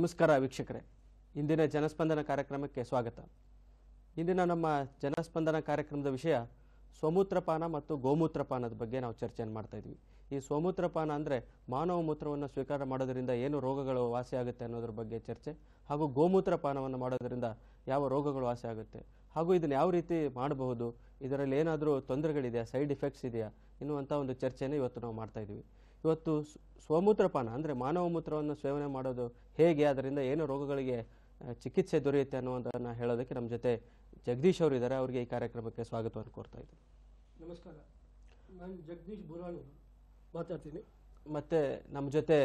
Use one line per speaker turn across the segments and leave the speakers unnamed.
ನಮಸ್ಕಾರ ವೀಕ್ಷಕರೇ ಇಂದಿನ ಜನಸ್ಪಂದನ ಕಾರ್ಯಕ್ರಮಕ್ಕೆ ಸ್ವಾಗತ ಇಂದಿನ ನಮ್ಮ ಜನಸ್ಪಂದನ ಕಾರ್ಯಕ್ರಮದ ವಿಷಯ ಸ್ವಮೂತ್ರಪಾನ ಮತ್ತು ಗೋಮೂತ್ರಪಾನದ ಬಗ್ಗೆ ನಾವು ಚರ್ಚೆಯನ್ನು ಮಾಡ್ತಾ ಇದ್ವಿ ಈ ಸ್ವಮೂತ್ರಪಾನ ಅಂದರೆ ಮಾನವ ಮೂತ್ರವನ್ನು ಸ್ವೀಕಾರ ಮಾಡೋದರಿಂದ ಏನು ರೋಗಗಳು ವಾಸಿಯಾಗುತ್ತೆ ಅನ್ನೋದ್ರ ಬಗ್ಗೆ ಚರ್ಚೆ ಹಾಗೂ ಗೋಮೂತ್ರಪಾನವನ್ನು ಮಾಡೋದರಿಂದ ಯಾವ ರೋಗಗಳು ವಾಸಿ ಆಗುತ್ತೆ ಹಾಗೂ ಇದನ್ನು ಯಾವ ರೀತಿ ಮಾಡಬಹುದು ಇದರಲ್ಲಿ ಏನಾದರೂ ತೊಂದರೆಗಳಿದೆಯಾ ಸೈಡ್ ಇಫೆಕ್ಟ್ಸ್ ಇದೆಯಾ ಎನ್ನುವಂಥ ಒಂದು ಚರ್ಚೆಯನ್ನು ಇವತ್ತು ನಾವು ಮಾಡ್ತಾ ಇದ್ವಿ ಇವತ್ತು ಸ್- ಸ್ವಮೂತ್ರಪಾನ ಅಂದರೆ ಮಾನವ ಮೂತ್ರವನ್ನು ಸೇವನೆ ಮಾಡೋದು ಹೇಗೆ ಅದರಿಂದ ಏನು ರೋಗಗಳಿಗೆ ಆ, ಚಿಕಿತ್ಸೆ ದೊರೆಯುತ್ತೆ ಅನ್ನೋದನ್ನು ಹೇಳೋದಕ್ಕೆ ನಮ್ಮ ಜೊತೆ ಜಗದೀಶ್ ಅವರು ಇದ್ದಾರೆ ಅವರಿಗೆ ಈ ಕಾರ್ಯಕ್ರಮಕ್ಕೆ ಸ್ವಾಗತವನ್ನು ಕೋರ್ತಾ ಇದ್ದೀನಿ
ನಮಸ್ಕಾರ ನಾನು ಜಗದೀಶ್ ಬುರಾಣಿ ಮಾತಾಡ್ತೀನಿ
ಮತ್ತು ನಮ್ಮ ಜೊತೆ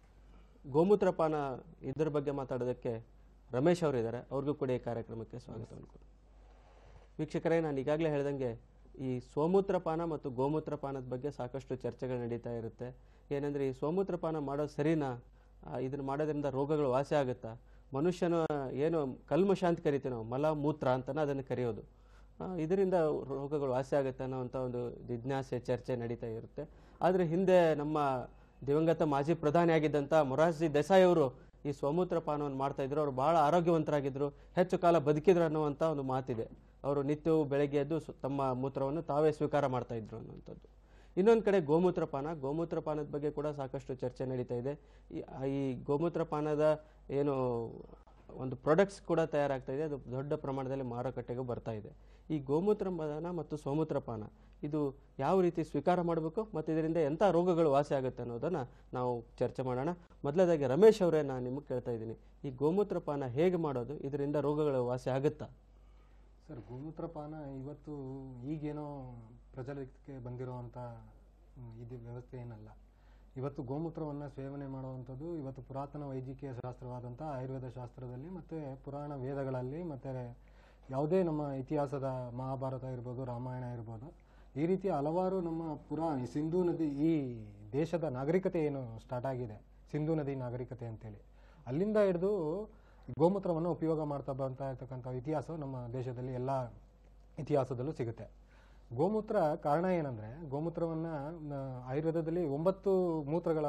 ಗೋಮೂತ್ರಪಾನ ಇದ್ರ ಬಗ್ಗೆ ಮಾತಾಡೋದಕ್ಕೆ ರಮೇಶ್ ಅವರು ಇದ್ದಾರೆ ಅವ್ರಿಗೂ ಕೂಡ ಈ ಕಾರ್ಯಕ್ರಮಕ್ಕೆ ಸ್ವಾಗತವನ್ನು ಕೋರ್ ವೀಕ್ಷಕರೇ ನಾನು ಈಗಾಗಲೇ ಹೇಳ್ದಂಗೆ ಈ ಸೋಮೂತ್ರಪಾನ ಮತ್ತು ಗೋಮೂತ್ರಪಾನದ ಬಗ್ಗೆ ಸಾಕಷ್ಟು ಚರ್ಚೆಗಳು ನಡೀತಾ ಇರುತ್ತೆ ಏನಂದ್ರೆ ಈ ಸೋಮೂತ್ರಪಾನ ಮಾಡೋದು ಸರಿನಾ ಆ, ಇದನ್ನ ಮಾಡೋದ್ರಿಂದ ರೋಗಗಳು ವಾಸಿ ಆಗುತ್ತಾ ಮನುಷ್ಯನ ಏನು ಕಲ್ಮಶ ಅಂತ ಕರಿತೀವಿ ನಾವು ಮಲ ಮೂತ್ರ ಅಂತಾನೆ ಅದನ್ನು ಕರೆಯೋದು ಆ, ಇದರಿಂದ ರೋಗಗಳು ವಾಸಿ ಆಗುತ್ತೆ ಅನ್ನೋವಂಥ ಒಂದು ಜಿಜ್ಞಾಸೆ ಚರ್ಚೆ ನಡೀತಾ ಇರುತ್ತೆ ಆದರೆ ಹಿಂದೆ ನಮ್ಮ ದಿವಂಗತ ಮಾಜಿ ಪ್ರಧಾನಿ ಆಗಿದ್ದಂಥ ಮೊರಾರ್ಜಿ ದೇಸಾಯಿ ಅವರು ಈ ಸ್ವಮೂತ್ರಪಾನವನ್ನು ಮಾಡ್ತಾ ಇದ್ರು ಅವರು ಬಹಳ ಆರೋಗ್ಯವಂತರಾಗಿದ್ರು ಹೆಚ್ಚು ಕಾಲ ಬದುಕಿದ್ರು ಅನ್ನುವಂಥ ಒಂದು ಮಾತಿದೆ ಅವರು ನಿತ್ಯವೂ ಬೆಳಗ್ಗೆ ಎದ್ದು ಸು- ತಮ್ಮ ಮೂತ್ರವನ್ನು ತಾವೇ ಸ್ವೀಕಾರ ಮಾಡ್ತಾ ಇದ್ರು ಅನ್ನುವಂಥದ್ದು ಇನ್ನೊಂದು ಕಡೆ ಗೋಮೂತ್ರಪಾನ ಗೋಮೂತ್ರಪಾನದ ಬಗ್ಗೆ ಕೂಡ ಸಾಕಷ್ಟು ಚರ್ಚೆ ನಡೀತಾ ಇದೆ ಈ- ಈ ಗೋಮೂತ್ರಪಾನದ ಏನು ಒಂದು ಪ್ರಾಡಕ್ಟ್ಸ್ ಕೂಡ ತಯಾರಾಗ್ತಾ ಇದೆ ಅದು ದೊಡ್ಡ ಪ್ರಮಾಣದಲ್ಲಿ ಮಾರುಕಟ್ಟೆಗೆ ಬರ್ತಾ ಇದೆ ಈ ಗೋಮೂತ್ರಪಾನ ಮತ್ತು ಸೋಮೂತ್ರಪಾನ ಇದು ಯಾವ ರೀತಿ ಸ್ವೀಕಾರ ಮಾಡಬೇಕು ಮತ್ತು ಇದರಿಂದ ಎಂಥ ರೋಗಗಳು ವಾಸಿ ಆಗುತ್ತೆ ಅನ್ನೋದನ್ನ ನಾವು ಚರ್ಚೆ ಮಾಡೋಣ ಮೊದಲದಾಗಿ ರಮೇಶ್ ಅವರೇ ನಾನು ನಿಮಗೆ ಕೇಳ್ತಾ ಇದ್ದೀನಿ ಈ ಗೋಮೂತ್ರಪಾನ ಹೇಗೆ ಮಾಡೋದು ಇದರಿಂದ ರೋಗಗಳು ವಾಸಿ ಆಗುತ್ತಾ
ಸರ್ ಗೋಮೂತ್ರಪಾನ ಇವತ್ತು ಈಗೇನೋ ಪ್ರಚಲಿತಕ್ಕೆ ಬಂದಿರುವಂಥ ಮ್, ಇದು ವ್ಯವಸ್ಥೆ ಏನಲ್ಲ ಇವತ್ತು ಗೋಮೂತ್ರವನ್ನು ಸೇವನೆ ಮಾಡುವಂಥದ್ದು ಇವತ್ತು ಪುರಾತನ ವೈದ್ಯಕೀಯ ಶಾಸ್ತ್ರವಾದಂಥ ಆಯುರ್ವೇದ ಶಾಸ್ತ್ರದಲ್ಲಿ ಮತ್ತು ಪುರಾಣ ವೇದಗಳಲ್ಲಿ ಮತ್ತು ಯಾವುದೇ ನಮ್ಮ ಇತಿಹಾಸದ ಮಹಾಭಾರತ ಇರ್ಬೋದು ರಾಮಾಯಣ ಇರ್ಬೋದು ಈ ರೀತಿ ಹಲವಾರು ನಮ್ಮ ಪುರಾ ಈ ಸಿಂಧೂ ನದಿ ಈ ದೇಶದ ನಾಗರಿಕತೆ ಏನು ಸ್ಟಾರ್ಟ್ ಆಗಿದೆ ಸಿಂಧೂ ನದಿ ನಾಗರಿಕತೆ ಅಂತೇಳಿ ಅಲ್ಲಿಂದ ಹಿಡಿದು ಗೋಮೂತ್ರವನ್ನು ಉಪಯೋಗ ಮಾಡ್ತಾ ಬರ್ತಾ ಇರ್ತಕ್ಕಂಥ ಇತಿಹಾಸ ನಮ್ಮ ದೇಶದಲ್ಲಿ ಎಲ್ಲ ಇತಿಹಾಸದಲ್ಲೂ ಸಿಗುತ್ತೆ ಗೋಮೂತ್ರ ಕಾರಣ ಏನಂದ್ರೆ ಗೋಮೂತ್ರವನ್ನ ನ- ಆಯುರ್ವೇದದಲ್ಲಿ ಒಂಬತ್ತು ಮೂತ್ರಗಳ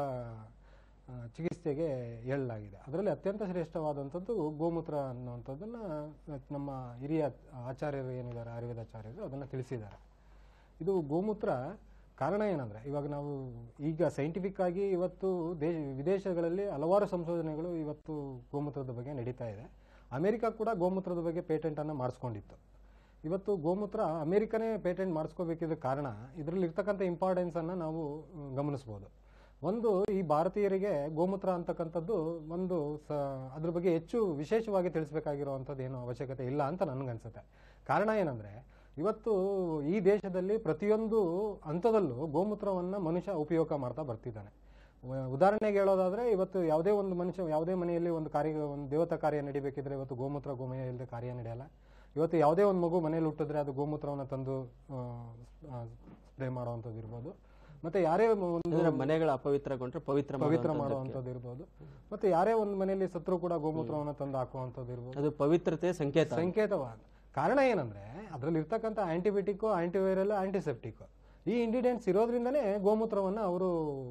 ಆ, ಚಿಕಿತ್ಸೆಗೆ ಹೇಳಲಾಗಿದೆ ಅದರಲ್ಲಿ ಅತ್ಯಂತ ಶ್ರೇಷ್ಠವಾದಂಥದ್ದು ಗೋಮೂತ್ರ ಅನ್ನುವಂಥದ್ದನ್ನ ನಮ್ಮ ಹಿರಿಯ ಆಚಾರ್ಯರು ಏನಿದ್ದಾರೆ ಆಯುರ್ವೇದ ಆಚಾರ್ಯರು ಅದನ್ನು ತಿಳಿಸಿದ್ದಾರೆ ಇದು ಗೋಮೂತ್ರ ಕಾರಣ ಏನಂದ್ರೆ ಇವಾಗ ನಾವು ಈಗ ಸೈಂಟಿಫಿಕ್ ಆಗಿ ಇವತ್ತು ದೇಶ ವಿದೇಶಗಳಲ್ಲಿ ಹಲವಾರು ಸಂಶೋಧನೆಗಳು ಇವತ್ತು ಗೋಮೂತ್ರದ ಬಗ್ಗೆ ನಡೀತಾ ಇದೆ ಅಮೆರಿಕ ಕೂಡ ಗೋಮೂತ್ರದ ಬಗ್ಗೆ ಪೇಟೆಂಟ್ ಅನ್ನ ಮಾಡಿಸ್ಕೊಂಡಿತ್ತು ಇವತ್ತು ಗೋಮೂತ್ರ ಅಮೆರಿಕನೇ ಪೇಟೆಂಟ್ ಮಾಡಿಸ್ಕೋಬೇಕಿದ್ದ ಕಾರಣ ಇದರಲ್ಲಿ ಇರ್ತಕ್ಕಂಥ ಇಂಪಾರ್ಟೆನ್ಸ್ ಅನ್ನ ನಾವು ಮ್, ಗಮನಿಸ್ಬೋದು ಒಂದು ಈ ಭಾರತೀಯರಿಗೆ ಗೋಮೂತ್ರ ಅಂತಕ್ಕಂಥದ್ದು ಒಂದು ಸ ಅದ್ರ ಬಗ್ಗೆ ಹೆಚ್ಚು ವಿಶೇಷವಾಗಿ ತಿಳಿಸ್ಬೇಕಾಗಿರುವಂಥದ್ದು ಏನು ಅವಶ್ಯಕತೆ ಇಲ್ಲ ಅಂತ ನನ್ಗನ್ಸುತ್ತೆ ಕಾರಣ ಏನಂದ್ರೆ ಇವತ್ತು ಈ ದೇಶದಲ್ಲಿ ಪ್ರತಿಯೊಂದು ಹಂತದಲ್ಲೂ ಗೋಮೂತ್ರವನ್ನ ಮನುಷ್ಯ ಉಪಯೋಗ ಮಾಡ್ತಾ ಬರ್ತಿದ್ದಾನೆ ವ- ಉದಾಹರಣೆಗೆ ಹೇಳೋದಾದ್ರೆ ಇವತ್ತು ಯಾವುದೇ ಒಂದು ಮನುಷ್ಯ ಯಾವುದೇ ಮನೆಯಲ್ಲಿ ಒಂದು ಕಾರ್ಯ ಒಂದು ದೇವತಾ ಕಾರ್ಯ ನಡಿಬೇಕಿದ್ರೆ ಇವತ್ತು ಗೋಮೂತ್ರ ಗೋಮಯ ಇಲ್ಲದೆ ಕಾರ್ಯ ನಡೆಯಲ್ಲ ಇವತ್ತು ಯಾವುದೇ ಒಂದು ಮಗು ಮನೇಲಿ ಹುಟ್ಟಿದ್ರೆ ಅದು ಗೋಮೂತ್ರವನ್ನು ತಂದು ಸ್ಪ್ರೇ ಮಾಡುವಂಥದ್ದು ಇರ್ಬೋದು ಮತ್ತೆ ಯಾರೇ ಒಂದು
ಅಂದ್ರೆ ಮನೆಗಳ ಅಪವಿತ್ರಗೊಂಡ್ರೆ ಪವಿತ್ರ
ಪವಿತ್ರ
ಮಾಡುವಂಥದ್ದು.
ಮಾಡುವಂಥದ್ದು ಇರ್ಬೋದು ಮತ್ತೆ ಯಾರೇ ಒಂದು ಮನೆಯಲ್ಲಿ ಸತ್ರು ಕೂಡ ಗೋಮೂತ್ರವನ್ನು ತಂದು ಹಾಕುವಂಥದ್ದು ಇರ್ಬೋದು
ಅದು ಪವಿತ್ರತೆ ಸಂಕೇತ
ಸಂಕೇತವಾದ ಕಾರಣ ಏನಂದ್ರೆ ಅದರಲ್ಲಿ ಇರ್ತಕ್ಕಂಥ ಆಂಟಿಬಯೋಟಿಕ್ ಆಂಟಿವೈರಲ್ ಆಂಟಿಸೆಪ್ಟಿಕ್ ಈ ಇಂಗ್ರೀಡಿಯೆಂಟ್ಸ್ ಇರೋದ್ರಿಂದನೇ ಗೋಮೂತ್ರವನ್ನು ಅವರು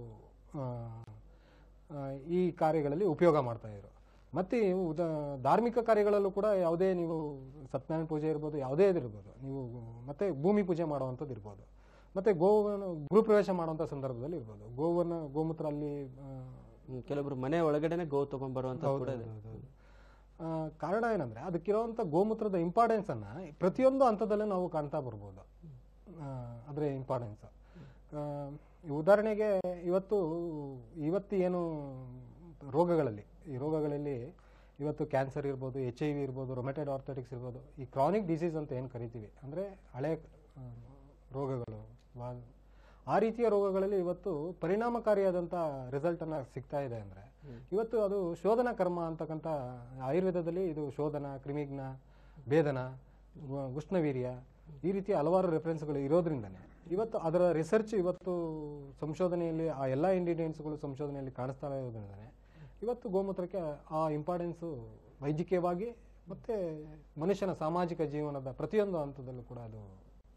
ಈ ಕಾರ್ಯಗಳಲ್ಲಿ ಉಪಯೋಗ ಮಾಡ್ತಾ ಇದ್ರು ಮತ್ತೆ ಇವು ಉದಾ ಧಾರ್ಮಿಕ ಕಾರ್ಯಗಳಲ್ಲೂ ಕೂಡ ಯಾವುದೇ ನೀವು ಸತ್ಯನಾರಾಯಣ ಪೂಜೆ ಇರ್ಬೋದು ಯಾವುದೇ ಇದಿರ್ಬೋದು ನೀವು ಮತ್ತೆ ಭೂಮಿ ಪೂಜೆ ಮಾಡುವಂಥದ್ದು ಇರ್ಬೋದು ಮತ್ತೆ ಗೋವನ್ನು ಗೃಹಪ್ರವೇಶ ಮಾಡುವಂಥ ಸಂದರ್ಭದಲ್ಲಿ ಇರ್ಬೋದು ಗೋವನ್ನು ಗೋಮೂತ್ರ ಅಲ್ಲಿ ಆ,
ಹ್ಮ್, ಕೆಲವೊಬ್ರು ಮನೆ ಒಳಗಡೆನೆ ಗೋ ತಗೊಂಡ್ಬರುವಂತ ಕೂಡ ಇದೆ
ಹೌದು. ಆ, ಕಾರಣ ಏನಂದ್ರೆ ಅದಕ್ಕಿರುವಂತ ಗೋಮೂತ್ರದ ಇಂಪಾರ್ಟೆನ್ಸ್ ಅನ್ನ ಪ್ರತಿಯೊಂದು ಹಂತದಲ್ಲೂ ನಾವು ಕಾಣ್ತಾ ಬರ್ಬೋದು ಆ, ಅದ್ರ ಇಂಪಾರ್ಟೆನ್ಸ್ ಉದಾಹರಣೆಗೆ ಇವತ್ತು ಇವತ್ತು ಏನು ರೋಗಗಳಲ್ಲಿ ಈ ರೋಗಗಳಲ್ಲಿ ಇವತ್ತು ಕ್ಯಾನ್ಸರ್ ಇರ್ಬೋದು ಎಚ್ ಐ ವಿ ಇರ್ಬೋದು ರೊಮೆಟೆಡ್ ಆರ್ಥೆಟಿಕ್ಸ್ ಇರ್ಬೋದು ಈ ಕ್ರಾನಿಕ್ ಡಿಸೀಸ್ ಅಂತ ಏನು ಕರಿತೀವಿ ಅಂದ್ರೆ ಹಳೆ ಆ, ರೋಗಗಳು ವಾ- ಆ ರೀತಿಯ ರೋಗಗಳಲ್ಲಿ ಇವತ್ತು ಪರಿಣಾಮಕಾರಿಯಾದಂಥ ರಿಸಲ್ಟ್ ಅನ್ನ ಸಿಗ್ತಾ ಇದೆ ಅಂದ್ರೆ ಇವತ್ತು ಅದು ಶೋಧನಾ ಕರ್ಮ ಅಂತಕ್ಕಂಥ ಆಯುರ್ವೇದದಲ್ಲಿ ಇದು ಶೋಧನ ಕ್ರಿಮಿಜ್ಞ ಭೇದನ ವ- ಉಷ್ಣವೀರ್ಯ ಈ ರೀತಿ ಹಲವಾರು ರೆಫರೆನ್ಸ್ಗಳು ಇರೋದ್ರಿಂದನೇ ಇವತ್ತು ಅದರ ರಿಸರ್ಚ್ ಇವತ್ತು ಸಂಶೋಧನೆಯಲ್ಲಿ ಆ ಎಲ್ಲ ಇಂಗ್ರೀಡಿಯೆಂಟ್ಸ್ಗಳು ಸಂಶೋಧನೆಯಲ್ಲಿ ಕಾಣಿಸ್ತಾ ಇರೋದ್ರಿಂದನೇ ಇವತ್ತು ಗೋಮೂತ್ರಕ್ಕೆ ಆ ಇಂಪಾರ್ಟೆನ್ಸು ವೈದ್ಯಕೀಯವಾಗಿ ಮತ್ತೆ ಮನುಷ್ಯನ ಸಾಮಾಜಿಕ ಜೀವನದ ಪ್ರತಿಯೊಂದು ಹಂತದಲ್ಲೂ ಕೂಡ ಅದು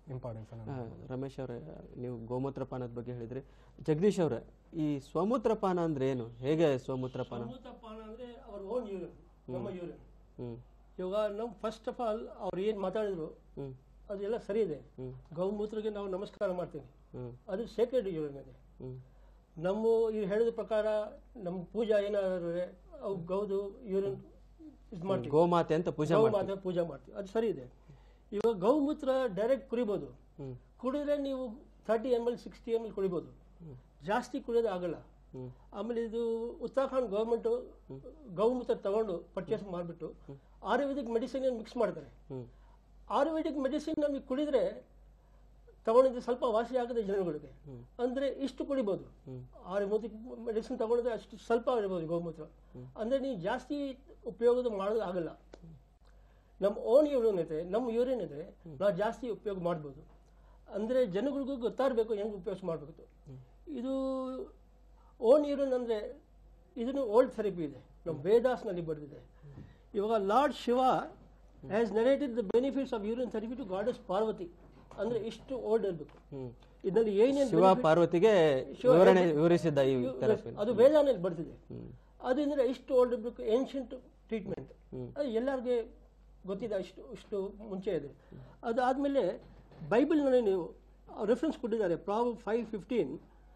ಇಂಪಾರ್ಟೆನ್ಸ್ ಅನ್ನು
ಆ, ರಮೇಶ್ ಅವರೇ ನೀವು ಗೋಮೂತ್ರ ಪಾನದ ಬಗ್ಗೆ ಹೇಳಿದ್ರಿ ಜಗದೀಶ್ ಅವರೇ ಈ ಸ್ವಮೂತ್ರ ಪಾನ ಅಂದ್ರೆ ಏನು ಹೇಗೆ ಸ್ವಮೂತ್ರ ಪಾನ
ಅಮೃತ ಪಾನ ಅಂದ್ರೆ ಅವ್ರ ಓನ್ ಯೂರಿನ್ ನಮ್ಮ ಯೂರಿನ್
ಹ್ಮ್
ಇವಾಗ ನಮ್ ಫಸ್ಟ್ ಆಫ್ ಆಲ್ ಅವ್ರು ಏನ್ ಮಾತಾಡಿದ್ರು
ಹ್ಮ್
ಅದೆಲ್ಲ ಸರಿ ಇದೆ
ಹ್ಮ್
ಗೌಮೂತ್ರಕ್ಕೆ ನಾವು ನಮಸ್ಕಾರ ಮಾಡ್ತೀವಿ
ಹ್ಮ್
ಅದು ಸೇಕ್ರೆಡ್ ಯೂರಿನ್ ಇದೆ
ಹ್ಮ್
ನಮ್ಮ ಈ ಹೇಳಿದ ಪ್ರಕಾರ ನಮ್ಮ ಪೂಜಾ ಏನಾದ್ರು ಅವು ಗೌದು ಯೂರಿನ್ ಇದು ಮಾಡ್ತೀವಿ
ಗೋಮಾತೆ ಅಂತ ಪೂಜೆ
ಗೌ
ಮಾಡ್ತೀವಿ
ಮಾತೆ ಪೂಜೆ ಮಾಡ್ತೀವಿ ಅದು ಸರಿ ಇದೆ ಇವಾಗ ಗೌಮೂತ್ರ ಡೈರೆಕ್ಟ್ ಕುಡಿಬೋದು
ಹ್ಮ್
ಕುಡಿದ್ರೆ ನೀವು thirty M L sixty M L ಕುಡಿಬೋದು ಜಾಸ್ತಿ ಕುಡಿಯೋದು ಆಗಲ್ಲ
ಹ್ಮ್
ಆಮೇಲೆ ಇದು ಉತ್ತರಾಖಂಡ್ ಗೌರ್ಮೆಂಟ್ ಗೌಮೂತ್ರ ತಗೊಂಡು ಪರ್ಚೇಸ್ ಮಾಡಿಬಿಟ್ಟು ಆಯುರ್ವೇದಿಕ್ ಮೆಡಿಸಿನ್ ಮಿಕ್ಸ್ ಮಾಡ್ತಾರೆ
ಹ್ಮ್
ಆಯುರ್ವೇದಿಕ್ ಮೆಡಿಸಿನ್ ನಮಗೆ ಕುಡಿದ್ರೆ ತಗೊಂಡಿದ್ರೆ ಸ್ವಲ್ಪ ವಾಸಿ ಆಗದೆ ಜನಗಳಿಗೆ ಅಂದ್ರೆ ಇಷ್ಟು ಕುಡಿಬೋದು ಆಯುರ್ವೇದಿಕ್ ಮೆಡಿಸಿನ್ ತಗೊಂಡಿದ್ರೆ ಅಷ್ಟು ಸ್ವಲ್ಪ ಇರ್ಬೋದು ಗೋಮೂತ್ರ ಅಂದ್ರೆ ನೀವು ಜಾಸ್ತಿ ಉಪಯೋಗ ಮಾಡೋದು ಆಗಲ್ಲ ನಮ್ಮ ಓನ್ ಯೂರಿನ್ ಇದೆ ನಮ್ಮ ಯೂರಿನ್ ಇದೆ ನಾವು ಜಾಸ್ತಿ ಉಪಯೋಗ ಮಾಡ್ಬೋದು ಅಂದ್ರೆ ಜನಗಳಿಗೂ ಗೊತ್ತಾಗಬೇಕು ಹೆಂಗ್ ಉಪಯೋಗ ಮಾಡಬೇಕು ಇದು ಓನ್ ಯೂರಿನ್ ಅಂದ್ರೆ ಇದನ್ನು ಓಲ್ಡ್ ಥೆರಪಿ ಇದೆ ನಮ್ಮ ವೇದಾಸ್ನಲ್ಲಿ ಬರೆದಿದೆ ಇವಾಗ lord Shiva has narrated the benefits of urine therapy to goddess Parvati ಅಂದ್ರೆ ಇಷ್ಟು ಓಲ್ಡ್ ಇರಬೇಕು
ಹ್ಮ್
ಇದರಲ್ಲಿ ಏನೇನು
ಶಿವ ಪಾರ್ವತಿಗೆ ವಿವರಣೆ ವಿವರಿಸಿದ್ದ ಈ ಥೆರಪಿ
ಅದು ವೇದಾನಲ್ಲಿ ಬರ್ತಿದೆ ಅದಂದ್ರೆ ಇಷ್ಟು ಓಲ್ಡ್ ಇರಬೇಕು ಏನ್ಷಿಯಂಟ್ ಟ್ರೀಟ್ಮೆಂಟ್ ಅದು ಎಲ್ಲರಿಗೆ ಗೊತ್ತಿದೆ ಇಷ್ಟು ಇಷ್ಟು ಮುಂಚೆ ಇದೆ ಅದಾದ್ಮೇಲೆ ಬೈಬಲ್ನಲ್ಲಿ ನೀವು ರೆಫರೆನ್ಸ್ ಕೊಟ್ಟಿದ್ದಾರೆ prov five fifteen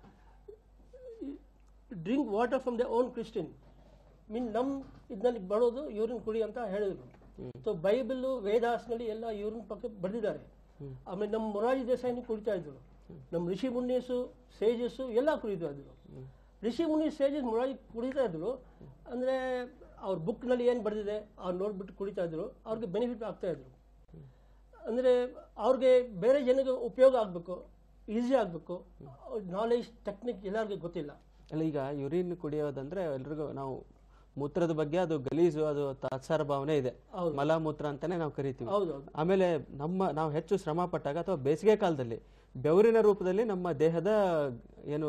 drink water from the own Christian mean ನಮ್ ಇದರಲ್ಲಿ ಬರೋದು ಯೂರಿನ್ ಕುಡಿ ಅಂತ ಹೇಳಿದ್ರು ಸೊ ಬೈಬಲ್ ವೇದಾಸ್ನಲ್ಲಿ ಎಲ್ಲ ಯೂರಿನ್ ಪಕ್ಕ ಬರೆದಿದ್ದಾರೆ ಆಮೇಲೆ ನಮ್ಮ ಮೊರಾಜಿ ದೇಸಾಯಿನೂ ಕುಡಿತಾ ಇದ್ರು ನಮ್ಮ ಋಷಿ ಮುನ್ನೀಸು ಸೇಜಸ್ಸು ಎಲ್ಲ ಕುಡಿತಾ ಇದ್ರು ಋಷಿ ಮುನಿ ಸೇಜಸ್ ಮೊರಾಜಿ ಕುಡಿತಾ ಇದ್ರು ಅಂದ್ರೆ ಅವ್ರ ಬುಕ್ನಲ್ಲಿ ಏನು ಬರೆದಿದೆ ಅವ್ರು ನೋಡ್ಬಿಟ್ಟು ಕುಡಿತಾ ಇದ್ರು ಅವ್ರಿಗೆ ಬೆನಿಫಿಟ್ ಆಗ್ತಾ ಇದ್ರು ಅಂದ್ರೆ ಅವ್ರಿಗೆ ಬೇರೆ ಜನಕ್ಕೆ ಉಪಯೋಗ ಆಗಬೇಕು ಈಸಿ ಆಗಬೇಕು ನಾಲೆಜ್ ಟೆಕ್ನಿಕ್ ಎಲ್ಲರಿಗೂ ಗೊತ್ತಿಲ್ಲ
ಅಲ್ಲ ಈಗ ಯುರಿನ್ ಕುಡಿಯೋದಂದ್ರೆ ಎಲ್ರಿಗೂ ನಾವು ಮೂತ್ರದ ಬಗ್ಗೆ ಅದು ಗಲೀಜು ಅದು ತಾತ್ಸಾರ ಭಾವನೆ ಇದೆ
ಹೌದು.
ಮಲ ಮೂತ್ರ ಅಂತಾನೆ ನಾವು ಕರಿತೀವಿ
ಹೌದೌದು
ಆಮೇಲೆ ನಮ್ಮ ನಾವು ಹೆಚ್ಚು ಶ್ರಮ ಪಟ್ಟಾಗ ಅಥವಾ ಬೇಸಿಗೆ ಕಾಲದಲ್ಲಿ ಬೆವರಿನ ರೂಪದಲ್ಲಿ ನಮ್ಮ ದೇಹದ ಏನು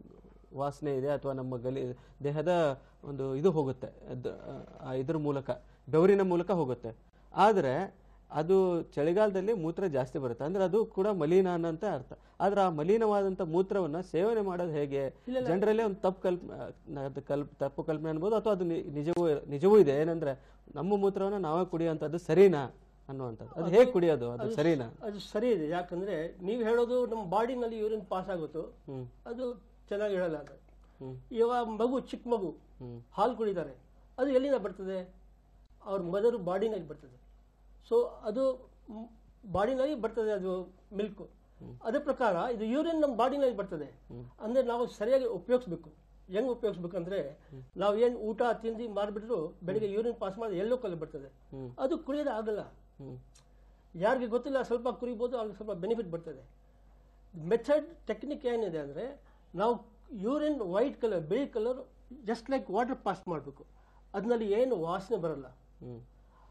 ವಾಸನೆ ಇದೆ ಅಥವಾ ನಮ್ಮ ಗಲಿ ದೇಹದ ಒಂದು ಇದು ಹೋಗುತ್ತೆ ಅದ್- ಆ, ಇದ್ರ ಮೂಲಕ ಬೆವರಿನ ಮೂಲಕ ಹೋಗುತ್ತೆ ಆದರೆ ಅದು ಚಳಿಗಾಲದಲ್ಲಿ ಮೂತ್ರ ಜಾಸ್ತಿ ಬರುತ್ತೆ ಅಂದ್ರೆ ಅದು ಕೂಡ ಮಲಿನ ಅನ್ನೋಂತ ಅರ್ಥ ಆದ್ರೆ ಆ ಮಲಿನವಾದಂತ ಮೂತ್ರವನ್ನ ಸೇವನೆ ಮಾಡೋದು ಹೇಗೆ ಜನರಲ್ಲಿ ಒಂದು ತಪ್ಪು ಕಲ್ಪ ಅದು ಕಲ್ಪ್ ತಪ್ಪು ಕಲ್ಪನೆ ಅನ್ಬೋದು ಅಥವಾ ಅದು ನಿ- ನಿಜವೂ ನಿಜವೂ ಇದೆ ಏನಂದ್ರೆ ನಮ್ಮ ಮೂತ್ರವನ್ನ ನಾವೇ ಕುಡಿಯುವಂಥದ್ದು ಸರಿನಾ ಅನ್ನುವಂಥದ್ದು ಅದು ಹೇಗೆ ಕುಡಿಯೋದು ಅದು ಸರಿನಾ
ಅದು ಸರಿ ಇದೆ ಯಾಕಂದ್ರೆ ನೀವು ಹೇಳೋದು ನಮ್ಮ ಬಾಡಿನಲ್ಲಿ ಯೂರಿನ್ ಪಾಸ್ ಆಗುತ್ತೋ
ಹ್ಮ್
ಅದು ಚೆನ್ನಾಗಿ ಹೇಳಲ್ಲ ಅದು
ಹ್ಮ್
ಇವಾಗ ಮಗು ಚಿಕ್ಕ ಮಗು
ಹ್ಮ್
ಹಾಲು ಕುಡಿತಾರೆ ಅದು ಎಲ್ಲಿಂದ ಬರ್ತದೆ ಅವ್ರ ಮದರ್ ಬಾಡಿನಲ್ಲಿ ಬರ್ತದೆ ಸೊ ಅದು ಬಾಡಿನಲ್ಲಿ ಬರ್ತದೆ ಅದು ಮಿಲ್ಕ್ ಅದೇ ಪ್ರಕಾರ ಇದು ಯೂರಿನ್ ನಮ್ಮ ಬಾಡಿನಲ್ಲಿ ಬರ್ತದೆ ಅಂದ್ರೆ ನಾವು ಸರಿಯಾಗಿ ಉಪಯೋಗಿಸ್ಬೇಕು ಹೆಂಗ್ ಉಪಯೋಗಿಸ್ಬೇಕಂದ್ರೆ ನಾವು ಏನ್ ಊಟ ತಿಂದು ಮಾಡಿಬಿಟ್ರು ಬೆಳಿಗ್ಗೆ ಯೂರಿನ್ ಪಾಸ್ ಮಾಡಿ ಎಲ್ಲೋ ಕಲ್ಲು ಬರ್ತದೆ
ಹ್ಮ್.
ಅದು ಕುಡಿಯೋದು ಆಗಲ್ಲ
ಹ್ಮ್
ಯಾರಿಗೆ ಗೊತ್ತಿಲ್ಲ ಸ್ವಲ್ಪ ಕುರಿಬೋದು ಅವ್ರಿಗೆ ಸ್ವಲ್ಪ ಬೆನಿಫಿಟ್ ಬರ್ತದೆ ಮೆಥಡ್ ಟೆಕ್ನಿಕ್ ಏನಿದೆ ಅಂದರೆ ನಾವು ಯೂರಿನ್ ವೈಟ್ ಕಲರ್ ಬಿಳಿ colour just like water pass ಮಾಡಬೇಕು ಅದರಲ್ಲಿ ಏನು ವಾಸನೆ ಬರಲ್ಲ
ಹ್ಮ್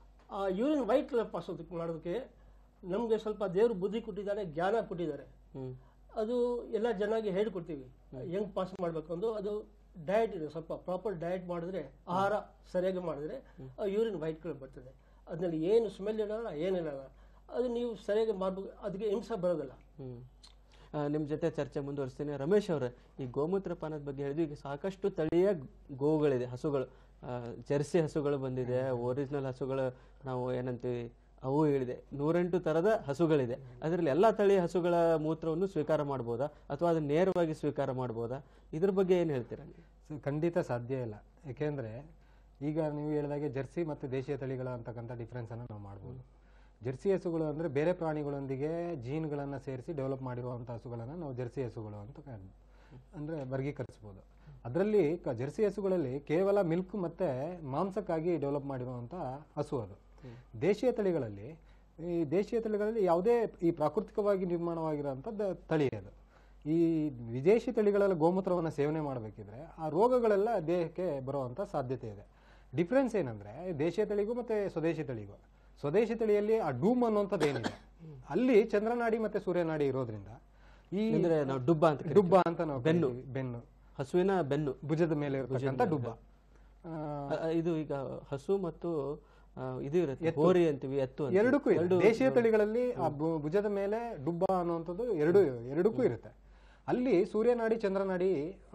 ಆ ಯೂರಿನ್ ವೈಟ್ ಕಲರ್ ಪಾಸ್ ಮಾಡೋದಕ್ಕೆ ನಮಗೆ ಸ್ವಲ್ಪ ದೇವರು ಬುದ್ಧಿ ಕೊಟ್ಟಿದ್ದಾರೆ ಜ್ಞಾನ ಕೊಟ್ಟಿದ್ದಾರೆ
ಹ್ಮ್
ಅದು ಎಲ್ಲ ಜನಕ್ಕೆ ಹೇಳ್ಕೊಡ್ತೀವಿ ಹೆಂಗ್ ಪಾಸ್ ಮಾಡಬೇಕು ಅಂದು ಅದು ಡಯಟ್ ಇದೆ ಸ್ವಲ್ಪ ಪ್ರಾಪರ್ ಡಯಟ್ ಮಾಡಿದ್ರೆ ಆಹಾರ ಸರಿಯಾಗಿ ಮಾಡಿದ್ರೆ ಆ ಯೂರಿನ್ ವೈಟ್ ಕಲರ್ ಬರ್ತದೆ ಅದರಲ್ಲಿ ಏನು ಸ್ಮೆಲ್ ಇರಲ್ಲ ಏನಿರಲ್ಲ ಅದು ನೀವು ಸರಿಯಾಗಿ ಮಾಡ್ಬೇಕು ಅದಕ್ಕೆ ಹಿಂಸೆ ಬರೋದಿಲ್ಲ
ಹ್ಮ್ ಆ, ನಿಮ್ ಜೊತೆ ಚರ್ಚೆ ಮುಂದುವರಿಸ್ತೀನಿ ರಮೇಶ್ ಅವರೇ ಈ ಗೋಮೂತ್ರ ಪಾನದ ಬಗ್ಗೆ ಹೇಳಿದ್ವಿ ಈಗ ಸಾಕಷ್ಟು ತಳಿಯ ಗೋವುಗಳಿದೆ ಹಸುಗಳು ಆ, ಜರ್ಸಿ ಹಸುಗಳು ಬಂದಿದೆ ಒರಿಜಿನಲ್ ಹಸುಗಳು ನಾವು ಏನಂತೀವಿ ಅವು ಹೇಳಿದೆ ನೂರೆಂಟು ತರದ ಹಸುಗಳಿದೆ ಅದರಲ್ಲಿ ಎಲ್ಲಾ ತಳಿಯ ಹಸುಗಳ ಮೂತ್ರವನ್ನು ಸ್ವೀಕಾರ ಮಾಡ್ಬೋದಾ ಅಥವಾ ಅದನ್ನ ನೇರವಾಗಿ ಸ್ವೀಕಾರ ಮಾಡ್ಬೋದಾ ಇದ್ರ ಬಗ್ಗೆ ಏನ್ ಹೇಳ್ತೀರಾ ನೀವು?
ಸೊ ಖಂಡಿತ ಸಾಧ್ಯ ಇಲ್ಲ ಯಾಕೆಂದ್ರೆ ಈಗ ನೀವು ಹೇಳಿದಾಗೆ ಜರ್ಸಿ ಮತ್ತು ದೇಶೀಯ ತಳಿಗಳ ಅಂತಕ್ಕಂಥ ಡಿಫ್ರೆನ್ಸ್ ಅನ್ನು ನಾವು ಮಾಡ್ಬೋದು ಜರ್ಸಿ ಹಸುಗಳು ಅಂದ್ರೆ ಬೇರೆ ಪ್ರಾಣಿಗಳೊಂದಿಗೆ ಜೀನ್ಗಳನ್ನ ಸೇರಿಸಿ ಡೆವಲಪ್ ಮಾಡಿರುವಂಥ ಹಸುಗಳನ್ನ ನಾವು ಜರ್ಸಿ ಹಸುಗಳು ಅಂತ ಕರೀ- ಅಂದ್ರೆ ವರ್ಗೀಕರಿಸ್ಬೋದು ಅದರಲ್ಲಿ ಕ- ಜರ್ಸಿ ಹಸುಗಳಲ್ಲಿ ಕೇವಲ ಮಿಲ್ಕ್ ಮತ್ತೆ ಮಾಂಸಕ್ಕಾಗಿ ಡೆವಲಪ್ ಮಾಡಿರುವಂಥ ಹಸು ಅದು ದೇಶೀಯ ತಳಿಗಳಲ್ಲಿ ಈ ದೇಶೀಯ ತಳಿಗಳಲ್ಲಿ ಯಾವುದೇ ಈ ಪ್ರಾಕೃತಿಕವಾಗಿ ನಿರ್ಮಾಣವಾಗಿರುವಂಥದ್ದು ತಳಿ ಅದು ಈ ವಿದೇಶಿ ತಳಿಗಳೆಲ್ಲ ಗೋಮೂತ್ರವನ್ನು ಸೇವನೆ ಮಾಡಬೇಕಿದ್ರೆ ಆ ರೋಗಗಳೆಲ್ಲ ದೇಹಕ್ಕೆ ಬರುವಂಥ ಸಾಧ್ಯತೆ ಇದೆ ಡಿಫ್ರೆನ್ಸ್ ಏನಂದ್ರೆ ದೇಶೀಯ ತಳಿಗೂ ಮತ್ತೆ ಸ್ವದೇಶಿ ತಳಿಗೂ ಸ್ವದೇಶಿ ತಳಿಯಲ್ಲಿ ಆ ಡೂಮ್ ಅನ್ನುವಂಥದ್ದು ಏನಿದೆ ಅಲ್ಲಿ ಚಂದ್ರನಾಡಿ ಮತ್ತೆ ಸೂರ್ಯನಾಡಿ ಇರೋದ್ರಿಂದ ಈ
ಅಂದ್ರೆ ನಾವು ಡುಬ್ಬ ಅಂತ ಕರಿತೀವಿ.
ಡುಬ್ಬ ಅಂತ ನಾವು
ಬೆನ್ನು.
ಕರಿತೀವಿ. ಬೆನ್ನು
ಹಸುವಿನ ಬೆನ್ನು
ಭುಜದ ಮೇಲೆ ಇರತಕ್ಕಂಥ ಡುಬ್ಬ ಆ,
ಅ- ಅ- ಇದು ಈಗ ಹಸು ಮತ್ತು ಆ, ಇದು ಇರುತ್ತೆ ಹೋರಿ ಅಂತೀವಿ ಎತ್ತು ಅಂತೀವಿ.
ಎರಡಕ್ಕೂ ಇದೆ ದೇಶೀಯ ತಳಿಗಳಲ್ಲಿ ಆ ಭು- ಭುಜದ ಮೇಲೆ ಡುಬ್ಬ ಅನ್ನುವಂಥದ್ದು ಎರಡು ಎರಡಕ್ಕೂ ಇರುತ್ತೆ ಅಲ್ಲಿ ಸೂರ್ಯನಾಡಿ ಚಂದ್ರನಾಡಿ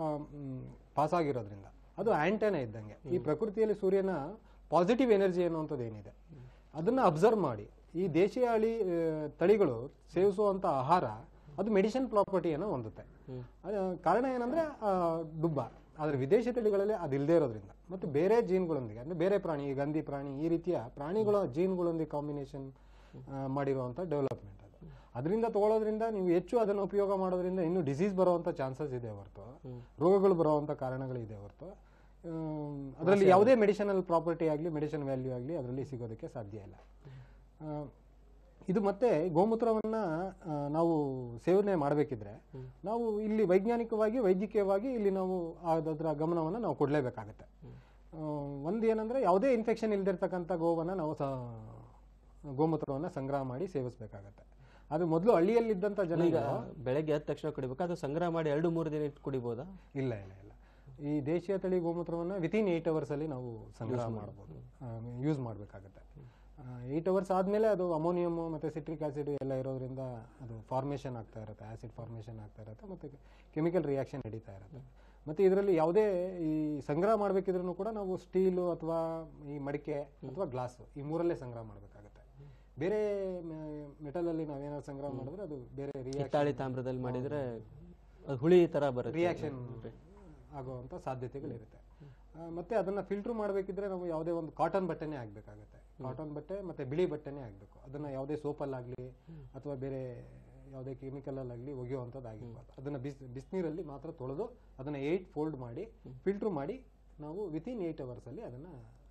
ಪಾಸ್ ಆಗಿರೋದ್ರಿಂದ ಅದು ಆಂಟೆನ ಇದ್ದಂಗೆ ಈ ಪ್ರಕೃತಿಯಲ್ಲಿ ಸೂರ್ಯನ ಪಾಸಿಟಿವ್ ಎನರ್ಜಿ ಅನ್ನುವಂಥದ್ದು ಏನಿದೆ ಅದನ್ನ ಅಬ್ಸರ್ವ್ ಮಾಡಿ ಈ ದೇಶೀಯ ಹಳಿ ಆ, ತಳಿಗಳು ಸೇವಿಸುವಂತ ಆಹಾರ ಅದು ಮೆಡಿಸಿನ್ ಪ್ರಾಪರ್ಟಿಯನ್ನು ಹೊಂದುತ್ತೆ ಅದ ಕಾರಣ ಏನಂದ್ರೆ ಆ, ಡುಬ್ಬ ಆದ್ರೆ ವಿದೇಶಿ ತಳಿಗಳಲ್ಲಿ ಅದು ಇಲ್ಲದೆ ಇರೋದ್ರಿಂದ ಮತ್ತು ಬೇರೆ ಜೀನ್ಗಳೊಂದಿಗೆ ಅಂದ್ರೆ ಬೇರೆ ಪ್ರಾಣಿ ಈ ಗಂಧಿ ಪ್ರಾಣಿ ಈ ರೀತಿಯ ಪ್ರಾಣಿಗಳ ಜೀನ್ಗಳೊಂದಿಗೆ ಕಾಂಬಿನೇಷನ್ ಮಾಡಿರುವಂತ ಡೆವಲಪ್ಮೆಂಟ್ ಅದು ಅದರಿಂದ ತಗೊಳ್ಳೋದ್ರಿಂದ ನೀವು ಹೆಚ್ಚು ಅದನ್ನು ಉಪಯೋಗ ಮಾಡೋದ್ರಿಂದ ಇನ್ನೂ ಡಿಸೀಸ್ ಬರುವಂತ ಚಾನ್ಸಸ್ ಇದೆ ಹೊರತು ರೋಗಗಳು ಬರುವಂತ ಕಾರಣಗಳಿದೆ ಹೊರತು ಅದರಲ್ಲಿ ಯಾವುದೇ ಮೆಡಿಸಿನಲ್ ಪ್ರಾಪರ್ಟಿ ಆಗಲಿ ಮೆಡಿಸಿನ್ ವ್ಯಾಲ್ಯೂ ಆಗಲಿ ಅದರಲ್ಲಿ ಸಿಗೋದಕ್ಕೆ ಸಾಧ್ಯ ಇಲ್ಲ ಆ, ಇದು ಮತ್ತೆ ಗೋಮೂತ್ರವನ್ನ ಆ, ನಾವು ಸೇವನೆ ಮಾಡಬೇಕಿದ್ರೆ ನಾವು ಇಲ್ಲಿ ವೈಜ್ಞಾನಿಕವಾಗಿ ವೈದ್ಯಕೀಯವಾಗಿ ಇಲ್ಲಿ ನಾವು ಅದರ ಗಮನವನ್ನು ನಾವು ಕೊಡಲೇಬೇಕಾಗತ್ತೆ ಒಂದು ಏನಂದ್ರೆ ಯಾವುದೇ ಇನ್ಫೆಕ್ಷನ್ ಇಲ್ದಿರ್ತಕ್ಕಂಥ ಗೋವನ್ನ ನಾವು ಸ ಗೋಮೂತ್ರವನ್ನ ಸಂಗ್ರಹ ಮಾಡಿ ಸೇವಿಸಬೇಕಾಗತ್ತೆ ಅದು ಮೊದಲು ಹಳ್ಳಿಯಲ್ಲಿದ್ದಂಥ ಜನ
ಈಗ ಬೆಳಗ್ಗೆ ಎದ್ದ ತಕ್ಷಣ ಕುಡಿಬೇಕು ಅದು ಸಂಗ್ರಹ ಮಾಡಿ ಎರಡು ಮೂರು ದಿನ ಇಟ್ಟು ಕುಡಿಬೋದಾ
ಇಲ್ಲ ಇಲ್ಲ ಇಲ್ಲ ಈ ದೇಶೀಯ ತಳಿ ಗೋಮೂತ್ರವನ್ನ ವಿತಿನ್ ಏಟ್ ಅವರ್ಸ್ ಅಲ್ಲಿ ನಾವು ಸಂಗ್ರಹ ಮಾಡಬಹುದು ಯೂಸ್ ಮಾಡಬೇಕಾಗತ್ತೆ ಏಟ್ ಅವರ್ಸ್ ಆದ್ಮೇಲೆ ಅದು ಅಮೋನಿಯಮ್ ಮತ್ತೆ ಸಿಟ್ರಿಕ್ ಆಸಿಡ್ ಎಲ್ಲ ಇರೋದ್ರಿಂದ ಅದು ಫಾರ್ಮೇಷನ್ ಆಗ್ತಾ ಇರುತ್ತೆ ಆಸಿಡ್ ಫಾರ್ಮೇಷನ್ ಆಗ್ತಾ ಇರುತ್ತೆ ಮತ್ತೆ ಕೆಮಿಕಲ್ ರಿಯಾಕ್ಷನ್ ನಡೀತಾ ಇರುತ್ತೆ ಮತ್ತೆ ಇದರಲ್ಲಿ ಯಾವುದೇ ಈ ಸಂಗ್ರಹ ಮಾಡಬೇಕಿದ್ರೂ ಕೂಡ ನಾವು ಸ್ಟೀಲು ಅಥವಾ ಈ ಮಡಿಕೆ ಅಥವಾ ಗ್ಲಾಸ್ ಈ ಮೂರಲ್ಲೇ ಸಂಗ್ರಹ ಮಾಡಬೇಕಾಗತ್ತೆ ಬೇರೆ ಮೆಟಲ್ ಅಲ್ಲಿ ನಾವೇನಾದ್ರು ಸಂಗ್ರಹ ಮಾಡಿದ್ರೆ ಅದು ಬೇರೆ ರಿಯಾಕ್ಷನ್
ಹಿತ್ತಾಳಿ ತಾಮ್ರದಲ್ಲಿ ಮಾಡಿದ್ರೆ ಅದು ಹುಳಿ ತರ ಬರುತ್ತೆ
ರಿಯಾಕ್ಷನ್ ಆಗುವಂತ ಸಾಧ್ಯತೆಗಳಿರುತ್ತೆ ಆ, ಮತ್ತೆ ಅದನ್ನ ಫಿಲ್ಟರ್ ಮಾಡಬೇಕಿದ್ರೆ ನಾವು ಯಾವುದೇ ಒಂದು ಕಾಟನ್ ಬಟ್ಟೆನೇ ಆಗ್ಬೇಕಾಗುತ್ತೆ ಕಾಟನ್ ಬಟ್ಟೆ ಮತ್ತೆ ಬಿಳಿ ಬಟ್ಟೆನೇ ಆಗ್ಬೇಕು ಅದನ್ನ ಯಾವುದೇ ಸೋಪಲ್ಲಾಗ್ಲಿ ಅಥವಾ ಬೇರೆ ಯಾವುದೇ ಕೆಮಿಕಲ್ ಅಲ್ಲಾಗ್ಲಿ ಒಗೆಯುವಂಥದ್ದು ಆಗಿರ್ಬಾರ್ದು ಅದನ್ನ ಬಿಸ್ ಬಿಸಿನೀರಲ್ಲಿ ಮಾತ್ರ ತೊಳೆದು ಅದನ್ನ ಏಟ್ ಫೋಲ್ಡ್ ಮಾಡಿ ಫಿಲ್ಟರ್ ಮಾಡಿ ನಾವು ವಿತಿನ್ ಏಟ್ ಅವರ್ಸ್ ಅಲ್ಲಿ ಅದನ್ನ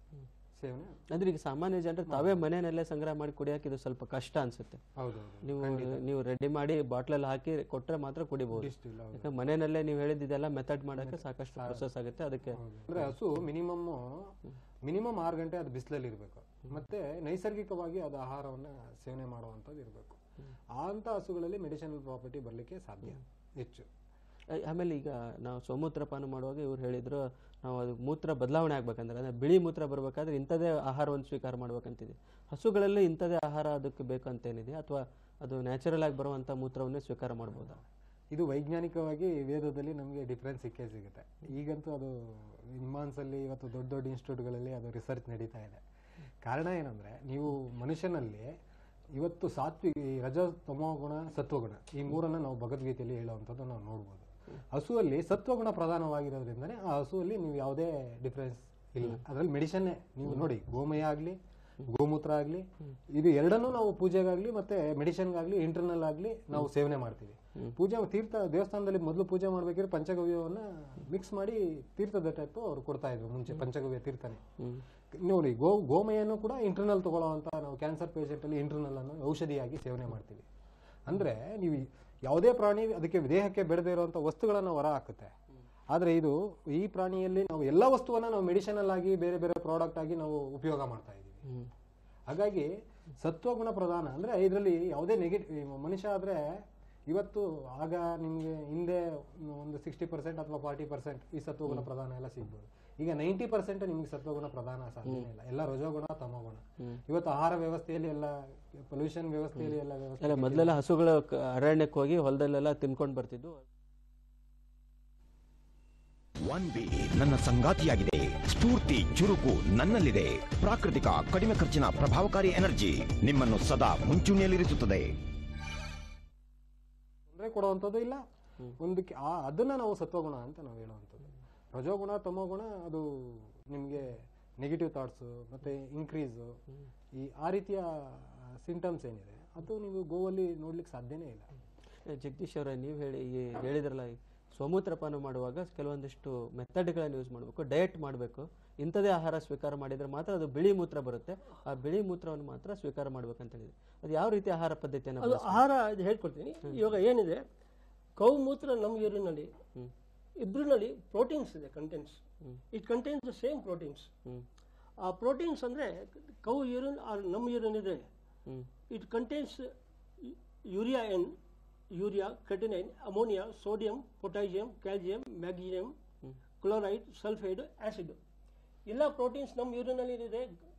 ಸೇವನೆ
ಅಂದ್ರೆ ಈಗ ಸಾಮಾನ್ಯ ಜನರು ತಾವೇ ಮನೆಯಲ್ಲೇ ಸಂಗ್ರಹ ಮಾಡಿ ಕುಡಿಯಕ್ಕೆ ಇದು ಸ್ವಲ್ಪ ಕಷ್ಟ ಅನ್ಸುತ್ತೆ
ಹೌದು
ನೀವು ನೀವು ರೆಡಿ ಮಾಡಿ ಬಾಟ್ಲಲ್ಲಿ ಹಾಕಿ ಕೊಟ್ರೆ ಮಾತ್ರ ಕುಡಿಬಹುದು
ಇಷ್ಟಿಲ್ಲ ಹೌದು.
ಯಾಕಂದ್ರೆ ಮನೆಯಲ್ಲೇ ನೀವು ಹೇಳಿದ್ದೆಲ್ಲ ಮೆಥಡ್ ಮಾಡಕ್ಕೆ ಸಾಕಷ್ಟು ಪ್ರೊಸೆಸ್ ಆಗುತ್ತೆ ಅದಕ್ಕೆ
ಅಂದ್ರೆ ಹಸು ಮಿನಿಮಮ್ ಮಿನಿಮಮ್ ಆರು ಗಂಟೆ ಅದು ಬಿಸಿಲಲ್ಲಿ ಇರಬೇಕು ಮತ್ತೆ ನೈಸರ್ಗಿಕವಾಗಿ ಅದು ಆಹಾರವನ್ನ ಸೇವನೆ ಮಾಡುವಂಥದ್ದು ಇರಬೇಕು ಅಂತ ಹಸುಗಳಲ್ಲಿ ಮೆಡಿಸಿನಲ್ ಪ್ರಾಪರ್ಟಿ ಬರ್ಲಿಕ್ಕೆ ಸಾಧ್ಯ ಹೆಚ್ಚು
ಆ- ಆಮೇಲೆ ಈಗ ನಾವು ಸೋಮೂತ್ರಪಾನ ಮಾಡುವಾಗ ಇವ್ರು ಹೇಳಿದ್ರು ನಾವು ಅದು ಮೂತ್ರ ಬದಲಾವಣೆ ಆಗ್ಬೇಕಂದ್ರೆ ಅಂದ್ರೆ ಬಿಳಿ ಮೂತ್ರ ಬರ್ಬೇಕಾದ್ರೆ ಇಂಥದೇ ಆಹಾರವನ್ನು ಸ್ವೀಕಾರ ಮಾಡ್ಬೇಕಂತಿದೆ ಹಸುಗಳಲ್ಲಿ ಇಂಥದೇ ಆಹಾರ ಅದಕ್ಕೆ ಬೇಕಂತೇನಿದೆ ಅಥವಾ ಅದು ನ್ಯಾಚುರಲ್ ಆಗಿ ಬರುವಂತ ಮೂತ್ರವನ್ನೇ ಸ್ವೀಕಾರ ಮಾಡ್ಬೋದಾ
ಇದು ವೈಜ್ಞಾನಿಕವಾಗಿ ವೇದದಲ್ಲಿ ನಮಗೆ ಡಿಫ್ರೆನ್ಸ್ ಸಿಕ್ಕೇ ಸಿಗುತ್ತೆ ಈಗಂತೂ ಅದು ನಿಮ್ಮಾನ್ಸಲ್ಲಿ ಇವತ್ತು ದೊಡ್ಡ ದೊಡ್ಡ ಇನ್ಸ್ಟಿಟ್ಯೂಟ್ಗಳಲ್ಲಿ ಅದು ರಿಸರ್ಚ್ ನಡೀತಾ ಇದೆ ಕಾರಣ ಏನಂದ್ರೆ ನೀವು ಮನುಷ್ಯನಲ್ಲಿ ಇವತ್ತು ಸಾತ್ವಿ ಈ ರಜ ತಮೋಗುಣ ಸತ್ವಗುಣ ಈ ಮೂರನ್ನ ನಾವು ಭಗವದ್ಗೀತೆಯಲ್ಲಿ ಹೇಳುವಂಥದ್ದು ನಾವು ನೋಡ್ಬೋದು ಹಸುವಲ್ಲಿ ಸತ್ವಗುಣ ಪ್ರಧಾನವಾಗಿರೋದ್ರಿಂದನೇ ಆ ಹಸುವಲ್ಲಿ ನೀವು ಯಾವುದೇ ಡಿಫ್ರೆನ್ಸ್ ಇಲ್ಲ ಅದರಲ್ಲಿ ಮೆಡಿಸನ್ನೇ ನೀವು ನೋಡಿ ಗೋಮಯ ಆಗಲಿ ಗೋಮೂತ್ರ ಆಗಲಿ ಇದು ಎರಡನ್ನೂ ನಾವು ಪೂಜೆಗಾಗ್ಲಿ ಮತ್ತೆ ಮೆಡಿಸಿನ್ಗಾಗ್ಲಿ ಇಂಟರ್ನಲ್ ಆಗಲಿ ನಾವು ಸೇವನೆ ಮಾಡ್ತೀವಿ ಪೂಜೆ ತೀರ್ಥ ದೇವಸ್ಥಾನದಲ್ಲಿ ಮೊದಲು ಪೂಜೆ ಮಾಡ್ಬೇಕಾದ್ರೆ ಪಂಚಗವ್ಯವನ್ನ ಮಿಕ್ಸ್ ಮಾಡಿ ತೀರ್ಥದ ಟೈಪ್ ಅವ್ರು ಕೊಡ್ತಾ ಇದ್ರು ಮುಂಚೆ ಪಂಚಗವ್ಯ ತೀರ್ಥನೇ ನೋಡಿ ಗೋ ಗೋಮಯನ್ನು ಕೂಡ ಇಂಟರ್ನಲ್ ತಗೊಳ್ಳೋವಂತ ನಾವು ಕ್ಯಾನ್ಸರ್ ಪೇಷಂಟ್ ಅಲ್ಲಿ ಇಂಟರ್ನಲ್ ಅನ್ನು ಔಷಧಿಯಾಗಿ ಸೇವನೆ ಮಾಡ್ತೀವಿ ಅಂದ್ರೆ ನೀವು ಯಾವುದೇ ಪ್ರಾಣಿ ಅದಕ್ಕೆ ದೇಹಕ್ಕೆ ಬೆಳೆದೇ ಇರುವಂತ ವಸ್ತುಗಳನ್ನ ಹೊರ ಹಾಕುತ್ತೆ ಆದ್ರೆ ಇದು ಈ ಪ್ರಾಣಿಯಲ್ಲಿ ನಾವು ಎಲ್ಲ ವಸ್ತುವನ್ನ ನಾವು ಮೆಡಿಸಿನಲ್ ಆಗಿ ಬೇರೆ ಬೇರೆ ಪ್ರಾಡಕ್ಟ್ ಆಗಿ ನಾವು ಉಪಯೋಗ ಮಾಡ್ತಾ ಇದೀವಿ ಹಾಗಾಗಿ ಸತ್ವಗುಣ ಪ್ರಧಾನ ಅಂದ್ರೆ ಇದರಲ್ಲಿ ಯಾವುದೇ ನೆಗೆಟಿವ್ ಮನುಷ್ಯ ಆದ್ರೆ ಇವತ್ತು ಆಗ ನಿಮ್ಗೆ ಹಿಂದೆ ಒಂದು ಸಿಕ್ಸ್ಟಿ ಪರ್ಸೆಂಟ್ ಅಥವಾ ಫಾರ್ಟಿ ಪರ್ಸೆಂಟ್ ಈ ಸತ್ವಗುಣ ಪ್ರಧಾನ ಎಲ್ಲ ಸಿಗ್ಬೋದು ಈಗ ನೈಂಟಿ ಪರ್ಸೆಂಟ್ ನಿಮ್ಗೆ ಸತ್ವಗುಣ ಪ್ರಧಾನ ಸಾಧ್ಯನೇ ಇಲ್ಲ ಎಲ್ಲ ರಜೋಗುಣ ತಮೋಗುಣ ಇವತ್ತು ಆಹಾರ ವ್ಯವಸ್ಥೆಯಲ್ಲಿ ಎಲ್ಲ ಪೊಲ್ಯೂಷನ್ ವ್ಯವಸ್ಥೆಯಲ್ಲಿ ಎಲ್ಲ ವ್ಯವಸ್ಥೆ
ಅಲ್ಲ ಮೊದಲೆಲ್ಲ ಹಸುಗಳು ಕ- ಅರಣ್ಯಕ್ಕೆ ಹೋಗಿ ಹೊಲದಲ್ಲೆಲ್ಲ ತಿನ್ಕೊಂಡು ಬರ್ತಿದ್ವು
ಒನ್ ಬಿ ನನ್ನ ಸಂಗಾತಿಯಾಗಿದೆ ಸ್ಫೂರ್ತಿ ಚುರುಕು ನನ್ನಲ್ಲಿದೆ ಪ್ರಾಕೃತಿಕ ಕಡಿಮೆ ಖರ್ಚಿನ ಪ್ರಭಾವಕಾರಿ ಎನರ್ಜಿ ನಿಮ್ಮನ್ನು ಸದಾ ಮುಂಚೂಣಿಯಲ್ಲಿರಿಸುತ್ತದೆ
ತೊಂದರೆ ಕೊಡುವಂಥದ್ದು ಇಲ್ಲ ಒಂದಕ್ಕೆ ಆ ಅದನ್ನ ನಾವು ಸತ್ವಗುಣ ಅಂತ ನಾವು ಹೇಳುವಂಥದ್ದು ರಜೋಗುಣ ತಮೋಗುಣ ಅದು ನಿಮಗೆ ನೆಗೆಟಿವ್ ಥಾಟ್ಸು ಮತ್ತೆ ಇನ್ಕ್ರೀಸು ಈ ಆ ರೀತಿಯ ಸಿಂಟಮ್ಸ್ ಏನಿದೆ ಅದು ನೀವು ಗೋವಲ್ಲಿ ನೋಡ್ಲಿಕ್ಕೆ ಸಾಧ್ಯನೇ ಇಲ್ಲ
ಏ, ಜಗದೀಶ್ ಅವರೇ ನೀವು ಹೇಳಿ ಈ ಹೇಳಿದ್ರಲ್ಲ ಈ ಸೋಮೂತ್ರಪಾನ ಮಾಡುವಾಗ ಕೆಲವೊಂದಿಷ್ಟು ಮೆಥಡ್ಗಳನ್ನು ಯೂಸ್ ಮಾಡಬೇಕು ಡಯಟ್ ಮಾಡಬೇಕು ಇಂಥದೇ ಆಹಾರ ಸ್ವೀಕಾರ ಮಾಡಿದ್ರೆ ಮಾತ್ರ ಅದು ಬಿಳಿ ಮೂತ್ರ ಬರುತ್ತೆ ಆ ಬಿಳಿ ಮೂತ್ರವನ್ನು ಮಾತ್ರ ಸ್ವೀಕಾರ ಮಾಡ್ಬೇಕಂತ ಹೇಳಿದ್ರು ಅದು ಯಾವ ರೀತಿ ಆಹಾರ ಪದ್ಧತಿಯನ್ನು
ಅದು ಆಹಾರ ಇದು ಹೇಳ್ಕೊಡ್ತೀನಿ ಇವಾಗ ಏನಿದೆ ಕೌ ಮೂತ್ರ ನಮ್ಮ ಯೂರಿನಲ್ಲಿ ಇಬ್ರಿನಲ್ಲಿ ಪ್ರೋಟೀನ್ಸ್ ಇದೆ contents it contains the same proteins ಆ ಪ್ರೋಟೀನ್ಸ್ ಅಂದ್ರೆ ಕೌ ಯೂರಿನ್ ನಮ್ಮ ಯೂರಿನ್ ಇದೆ
hmm
it contains urea N urea creatinine ammonia sodium potassium calcium magnesium chloride sulphide acid ಎಲ್ಲ ಪ್ರೋಟೀನ್ಸ್ ನಮ್ಮ ಯೂರಿನಲ್ಲಿ ಇದೆ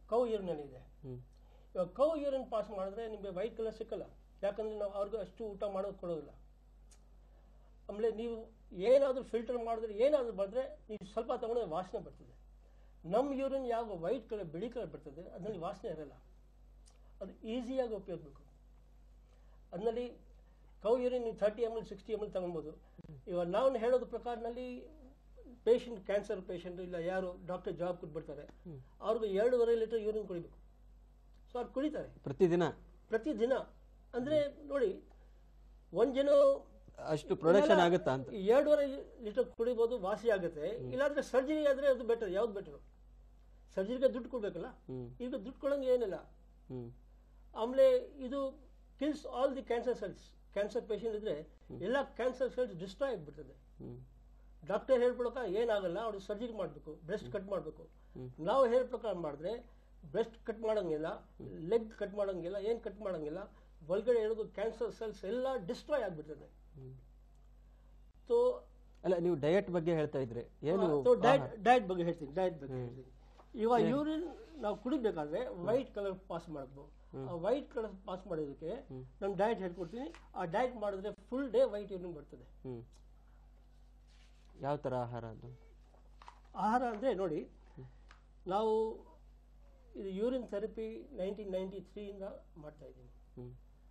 ಕೌ ಯೂರಿನಲ್ಲಿ ಇದೆ
ಹ್ಮ್
ಇವಾಗ ಕೌ ಯೂರಿನ್ ಪಾಸ್ ಮಾಡಿದ್ರೆ ನಿಮಗೆ ವೈಟ್ ಕಲರ್ ಸಿಕ್ಕಲ್ಲ ಯಾಕಂದ್ರೆ ನಾವು ಅವ್ರಿಗೆ ಅಷ್ಟು ಊಟ ಮಾಡೋದು ಕೊಡೋದಿಲ್ಲ ಆಮೇಲೆ ನೀವು ಏನಾದರೂ ಫಿಲ್ಟರ್ ಮಾಡಿದ್ರೆ ಏನಾದರೂ ಬಂದರೆ ನೀವು ಸ್ವಲ್ಪ ತಗೊಂಡ್ರೆ ವಾಸನೆ ಬರ್ತದೆ ನಮ್ಮ ಯೂರಿನ್ ಯಾವ ವೈಟ್ ಕಲರ್ ಬಿಳಿ ಕಲರ್ ಬರ್ತದೆ ಅದರಲ್ಲಿ ವಾಸನೆ ಇರಲ್ಲ ಅದು ಈಸಿಯಾಗಿ ಉಪಯೋಗಿಸ್ಬೇಕು ಅದರಲ್ಲಿ ಕೌ ಯೂರಿನ್ ನೀವು thirty M L sixty M L ತಗೊಬೋದು ಇವಾಗ ನಾವು ಹೇಳೋದು ಪ್ರಕಾರನಲ್ಲಿ ಪೇಷಂಟ್ ಕ್ಯಾನ್ಸರ್ ಪೇಷಂಟ್ ಇಲ್ಲ ಯಾರು ಡಾಕ್ಟರ್ ಜಾಬ್ ಕೊಟ್ಬಿಡ್ತಾರೆ ಅವ್ರಿಗೆ ಎರಡೂವರೆ ಲೀಟರ್ ಯೂರಿನ್ ಕುಡಿಬೇಕು ಸೊ ಅವ್ರು ಕುಡಿತಾರೆ
ಪ್ರತಿದಿನ
ಪ್ರತಿದಿನ ಅಂದ್ರೆ ನೋಡಿ ಒಂದ್ ಜನ
ಅಷ್ಟು ಪ್ರೊಡಕ್ಷನ್ ಆಗುತ್ತಾ ಅಂತ
ಎರಡೂವರೆ ಲೀಟರ್ ಕುಡಿಬೋದು ವಾಸಿ ಆಗುತ್ತೆ ಇಲ್ಲಾಂದ್ರೆ ಸರ್ಜರಿ ಆದ್ರೆ ಅದು ಬೆಟರ್ ಯಾವ್ದು ಬೆಟರ್ ಸರ್ಜರಿಗೆ ದುಡ್ಡು ಕೊಡ್ಬೇಕಲ್ಲ
ಹ್ಮ್
ಈಗ ದುಡ್ಡು ಕೊಡಂಗೆ ಏನಿಲ್ಲ
ಹ್ಮ್
ಆಮೇಲೆ ಇದು kills all the cancer cells cancer patient ಇದ್ರೆ ಎಲ್ಲ ಕ್ಯಾನ್ಸರ್ ಸೆಲ್ಸ್ ಡಿಸ್ಟ್ರಾಯ್ ಆಗ್ಬಿಡ್ತದೆ
ಹ್ಮ್
ಡಾಕ್ಟರ್ ಹೇಳ್ಬಿಡಕ ಏನಾಗಲ್ಲ ಅವ್ರು ಸರ್ಜರಿ ಮಾಡಬೇಕು ಬ್ರೆಸ್ಟ್ ಕಟ್ ಮಾಡಬೇಕು ನಾವು ಹೇಳ ಪ್ರಕಾರ ಮಾಡಿದ್ರೆ ಬ್ರೆಸ್ಟ್ ಕಟ್ ಮಾಡಂಗಿಲ್ಲ ಲೆಗ್ ಕಟ್ ಮಾಡಂಗಿಲ್ಲ ಏನ್ ಕಟ್ ಮಾಡಂಗಿಲ್ಲ ಒಳಗಡೆ ಇರೋದು ಕ್ಯಾನ್ಸರ್ ಸೆಲ್ಸ್ ಎಲ್ಲ ಡಿಸ್ಟ್ರಾಯ್ ಆಗ್ಬಿಡ್ತದೆ ಸೊ
ಅಲ್ಲ ನೀವು ಡಯಟ್ ಬಗ್ಗೆ ಹೇಳ್ತಾ ಇದ್ರಿ ಏನು
ಡಯಟ್ ಡಯಟ್ ಬಗ್ಗೆ ಹೇಳ್ತೀನಿ ಡಯಟ್ ಬಗ್ಗೆ ಹೇಳ್ತೀನಿ ಇವಾಗ ಯೂರಿನ್ ನಾವು ಕುಡಿಬೇಕಾದ್ರೆ ವೈಟ್ ಕಲರ್ ಪಾಸ್ ಮಾಡಬೇಕು ಆ ವೈಟ್ ಕಲರ್ ಪಾಸ್ ಮಾಡೋದಕ್ಕೆ ನಾನು ಡಯಟ್ ಹೇಳ್ಕೊಡ್ತೀನಿ ಆ ಡಯಟ್ ಮಾಡಿದ್ರೆ ಫುಲ್ ಡೇ ವೈಟ್ ಯೂರಿನ್ ಬರ್ತದೆ
ಹ್ಮ್ ಯಾವ ತರ ಆಹಾರ ಅದು
ಆಹಾರ ಅಂದರೆ ನೋಡಿ ನಾವು ಇದು ಯೂರಿನ್ ಥೆರಪಿ ನೈನ್ಟೀನ್ ನೈಂಟಿ ತ್ರೀಯಿಂದ ಮಾಡ್ತಾ ಇದ್ದೀನಿ
ಹ್ಮ್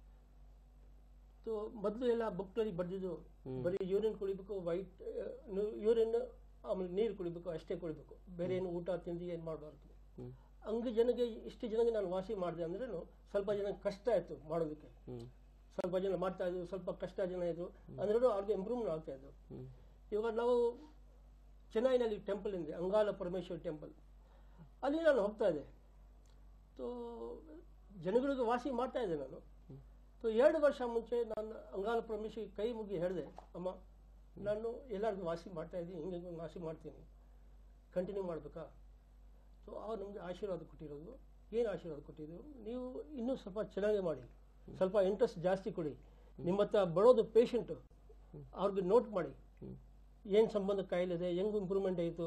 ಸೊ ಮೊದಲು ಎಲ್ಲ ಬುಕ್ನಲ್ಲಿ ಬರೆದಿದ್ದು ಬರೀ ಯೂರಿನ್ ಕುಡಿಬೇಕು ವೈಟ್ ಯೂರಿನ್ ಆಮೇಲೆ ನೀರು ಕುಡಿಬೇಕು ಅಷ್ಟೇ ಕುಡಿಬೇಕು ಬೇರೆ ಏನು ಊಟ ತಿಂಡಿ ಏನು ಮಾಡಬಾರ್ದು
ಹ್ಮ್
ಹಂಗೆ ಜನಗೆ ಇಷ್ಟು ಜನಗೆ ನಾನು ವಾಸಿ ಮಾಡಿದೆ ಅಂದ್ರೂ ಸ್ವಲ್ಪ ಜನ ಕಷ್ಟ ಆಯಿತು ಮಾಡೋದಕ್ಕೆ
ಹ್ಮ್
ಸ್ವಲ್ಪ ಜನ ಮಾಡ್ತಾ ಇದ್ರು ಸ್ವಲ್ಪ ಕಷ್ಟ ಜನ ಇದ್ರು ಅಂದ್ರೂ ಅವ್ರಿಗೆ ಇಂಪ್ರೂವ್ಮೆಂಟ್ ಆಗ್ತಾ ಇದ್ರು
ಹ್ಮ್
ಇವಾಗ ನಾವು ಚೆನ್ನೈನಲ್ಲಿ ಟೆಂಪಲ್ ಇದೆ ಅಂಗಾಲ ಪರಮೇಶ್ವರ್ ಟೆಂಪಲ್ ಅಲ್ಲಿ ನಾನು ಹೋಗ್ತಾ ಇದ್ದೆ ಸೊ ಜನಗಳಿಗೆ ವಾಸಿ ಮಾಡ್ತಾ ಇದ್ದೆ ನಾನು ಸೊ ಎರಡು ವರ್ಷ ಮುಂಚೆ ನಾನು ಅಂಗಾಲ ಪರಮೇಶ್ವರಿ ಕೈ ಮುಗಿ ಹೇಳಿದೆ ಅಮ್ಮ ನಾನು ಎಲ್ಲರಿಗೂ ವಾಸಿ ಮಾಡ್ತಾ ಇದ್ದೀನಿ ಹಿಂಗೆ ಹಿಂಗೆ ವಾಸಿ ಮಾಡ್ತೀನಿ ಕಂಟಿನ್ಯೂ ಮಾಡಬೇಕಾ ಸೊ ಅವ್ರು ನಮಗೆ ಆಶೀರ್ವಾದ ಕೊಟ್ಟಿರೋದು ಏನು ಆಶೀರ್ವಾದ ಕೊಟ್ಟಿದ್ರು ನೀವು ಇನ್ನೂ ಸ್ವಲ್ಪ ಚೆನ್ನಾಗಿ ಮಾಡಿ ಸ್ವಲ್ಪ ಇಂಟ್ರೆಸ್ಟ್ ಜಾಸ್ತಿ ಕೊಡಿ ನಿಮ್ಮ ಹತ್ರ ಬರೋದು ಪೇಷಂಟು ಅವ್ರಿಗೆ ನೋಟ್ ಮಾಡಿ ಏನು ಸಂಬಂಧ ಕಾಯಿಲೆ ಇದೆ ಹೆಂಗೆ ಇಂಪ್ರೂವ್ಮೆಂಟ್ ಆಯಿತು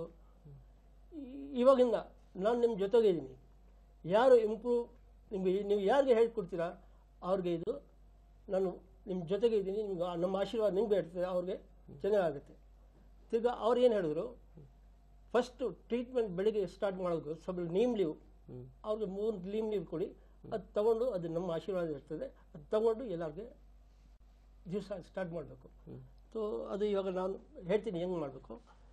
ಇವಾಗಿಂದ ನಾನು ನಿಮ್ಮ ಜೊತೆಗೆ ಇದ್ದೀನಿ ಯಾರು ಇಂಪ್ರೂವ್ ನಿಮಗೆ ನೀವು ಯಾರಿಗೆ ಹೇಳ್ಕೊಡ್ತೀರಾ ಅವ್ರಿಗೆ ಇದು ನಾನು ನಿಮ್ಮ ಜೊತೆಗೆ ಇದ್ದೀನಿ ನಿಮ್ಗೆ ಆ- ನಮ್ಮ ಆಶೀರ್ವಾದ ನಿಮ್ಗೆ ಇರ್ತದೆ ಅವ್ರಿಗೆ ಚೆನ್ನಾಗುತ್ತೆ ತಿರ್ಗಾ ಅವ್ರು ಏನು ಹೇಳಿದ್ರು ಫಸ್ಟು ಟ್ರೀಟ್ಮೆಂಟ್ ಬೆಳಿಗ್ಗೆ ಸ್ಟಾರ್ಟ್ ಮಾಡೋದು ಸ್ವಲ್ಪ ನೀಮ್ ಲೀವ್ ಅವ್ರಿಗೆ ಮೂರು ನೀಮ್ ಲೀವ್ ಕೊಡಿ ಅದು ತಗೊಂಡು ಅದು ನಮ್ಮ ಆಶೀರ್ವಾದ ಇರ್ತದೆ ಅದು ತಗೊಂಡು ಎಲ್ಲರಿಗೆ ದಿವಸ ಸ್ಟಾರ್ಟ್ ಮಾಡಬೇಕು ಸೊ ಅದು ಇವಾಗ ನಾನು ಹೇಳ್ತೀನಿ ಹೆಂಗೆ ಮಾಡಬೇಕು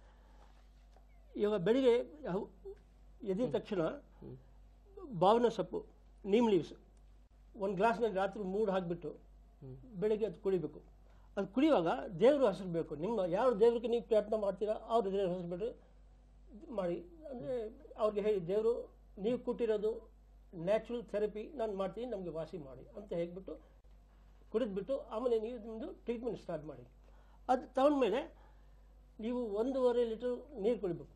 ಇವಾಗ ಬೆಳಿಗ್ಗೆ ಯಾವ- ಎದ್ದ ತಕ್ಷಣ ಬಾವಿನ ಸೊಪ್ಪು ನೀಮ್ ಲೀವ್ಸ್ ಒಂದು ಗ್ಲಾಸ್ನಲ್ಲಿ ರಾತ್ರಿ ಮೂಡ್ ಹಾಕಿಬಿಟ್ಟು ಬೆಳಿಗ್ಗೆ ಅದು ಕುಡಿಬೇಕು ಅದು ಕುಡಿಯುವಾಗ ದೇವರು ಹೆಸರು ಬೇಕು ನಿಮ್ಮ ಯಾವ ದೇವ್ರಿಗೆ ನೀವು ಪ್ರಯತ್ನ ಮಾಡ್ತೀರಾ ಅವ್ರ ದೇವ್ರ ಹೆಸರು ಬಿಟ್ಟು ಮಾಡಿ ಅಂದರೆ ಅವ್ರಿಗೆ ಹೇಳಿ ದೇವರು ನೀವು ಕೊಟ್ಟಿರೋದು ನ್ಯಾಚುರಲ್ ಥೆರಪಿ ನಾನು ಮಾಡ್ತೀನಿ ನಮಗೆ ವಾಸಿ ಮಾಡಿ ಅಂತ ಹೇಳ್ಬಿಟ್ಟು ಕುಡಿದ್ಬಿಟ್ಟು ಆಮೇಲೆ ನೀವು ನಿಮ್ಮದು ಟ್ರೀಟ್ಮೆಂಟ್ ಸ್ಟಾರ್ಟ್ ಮಾಡಿ ಅದು ತಗೊಂಡ್ಮೇಲೆ ನೀವು ಒಂದೂವರೆ ಲೀಟರ್ ನೀರು ಕುಡಿಬೇಕು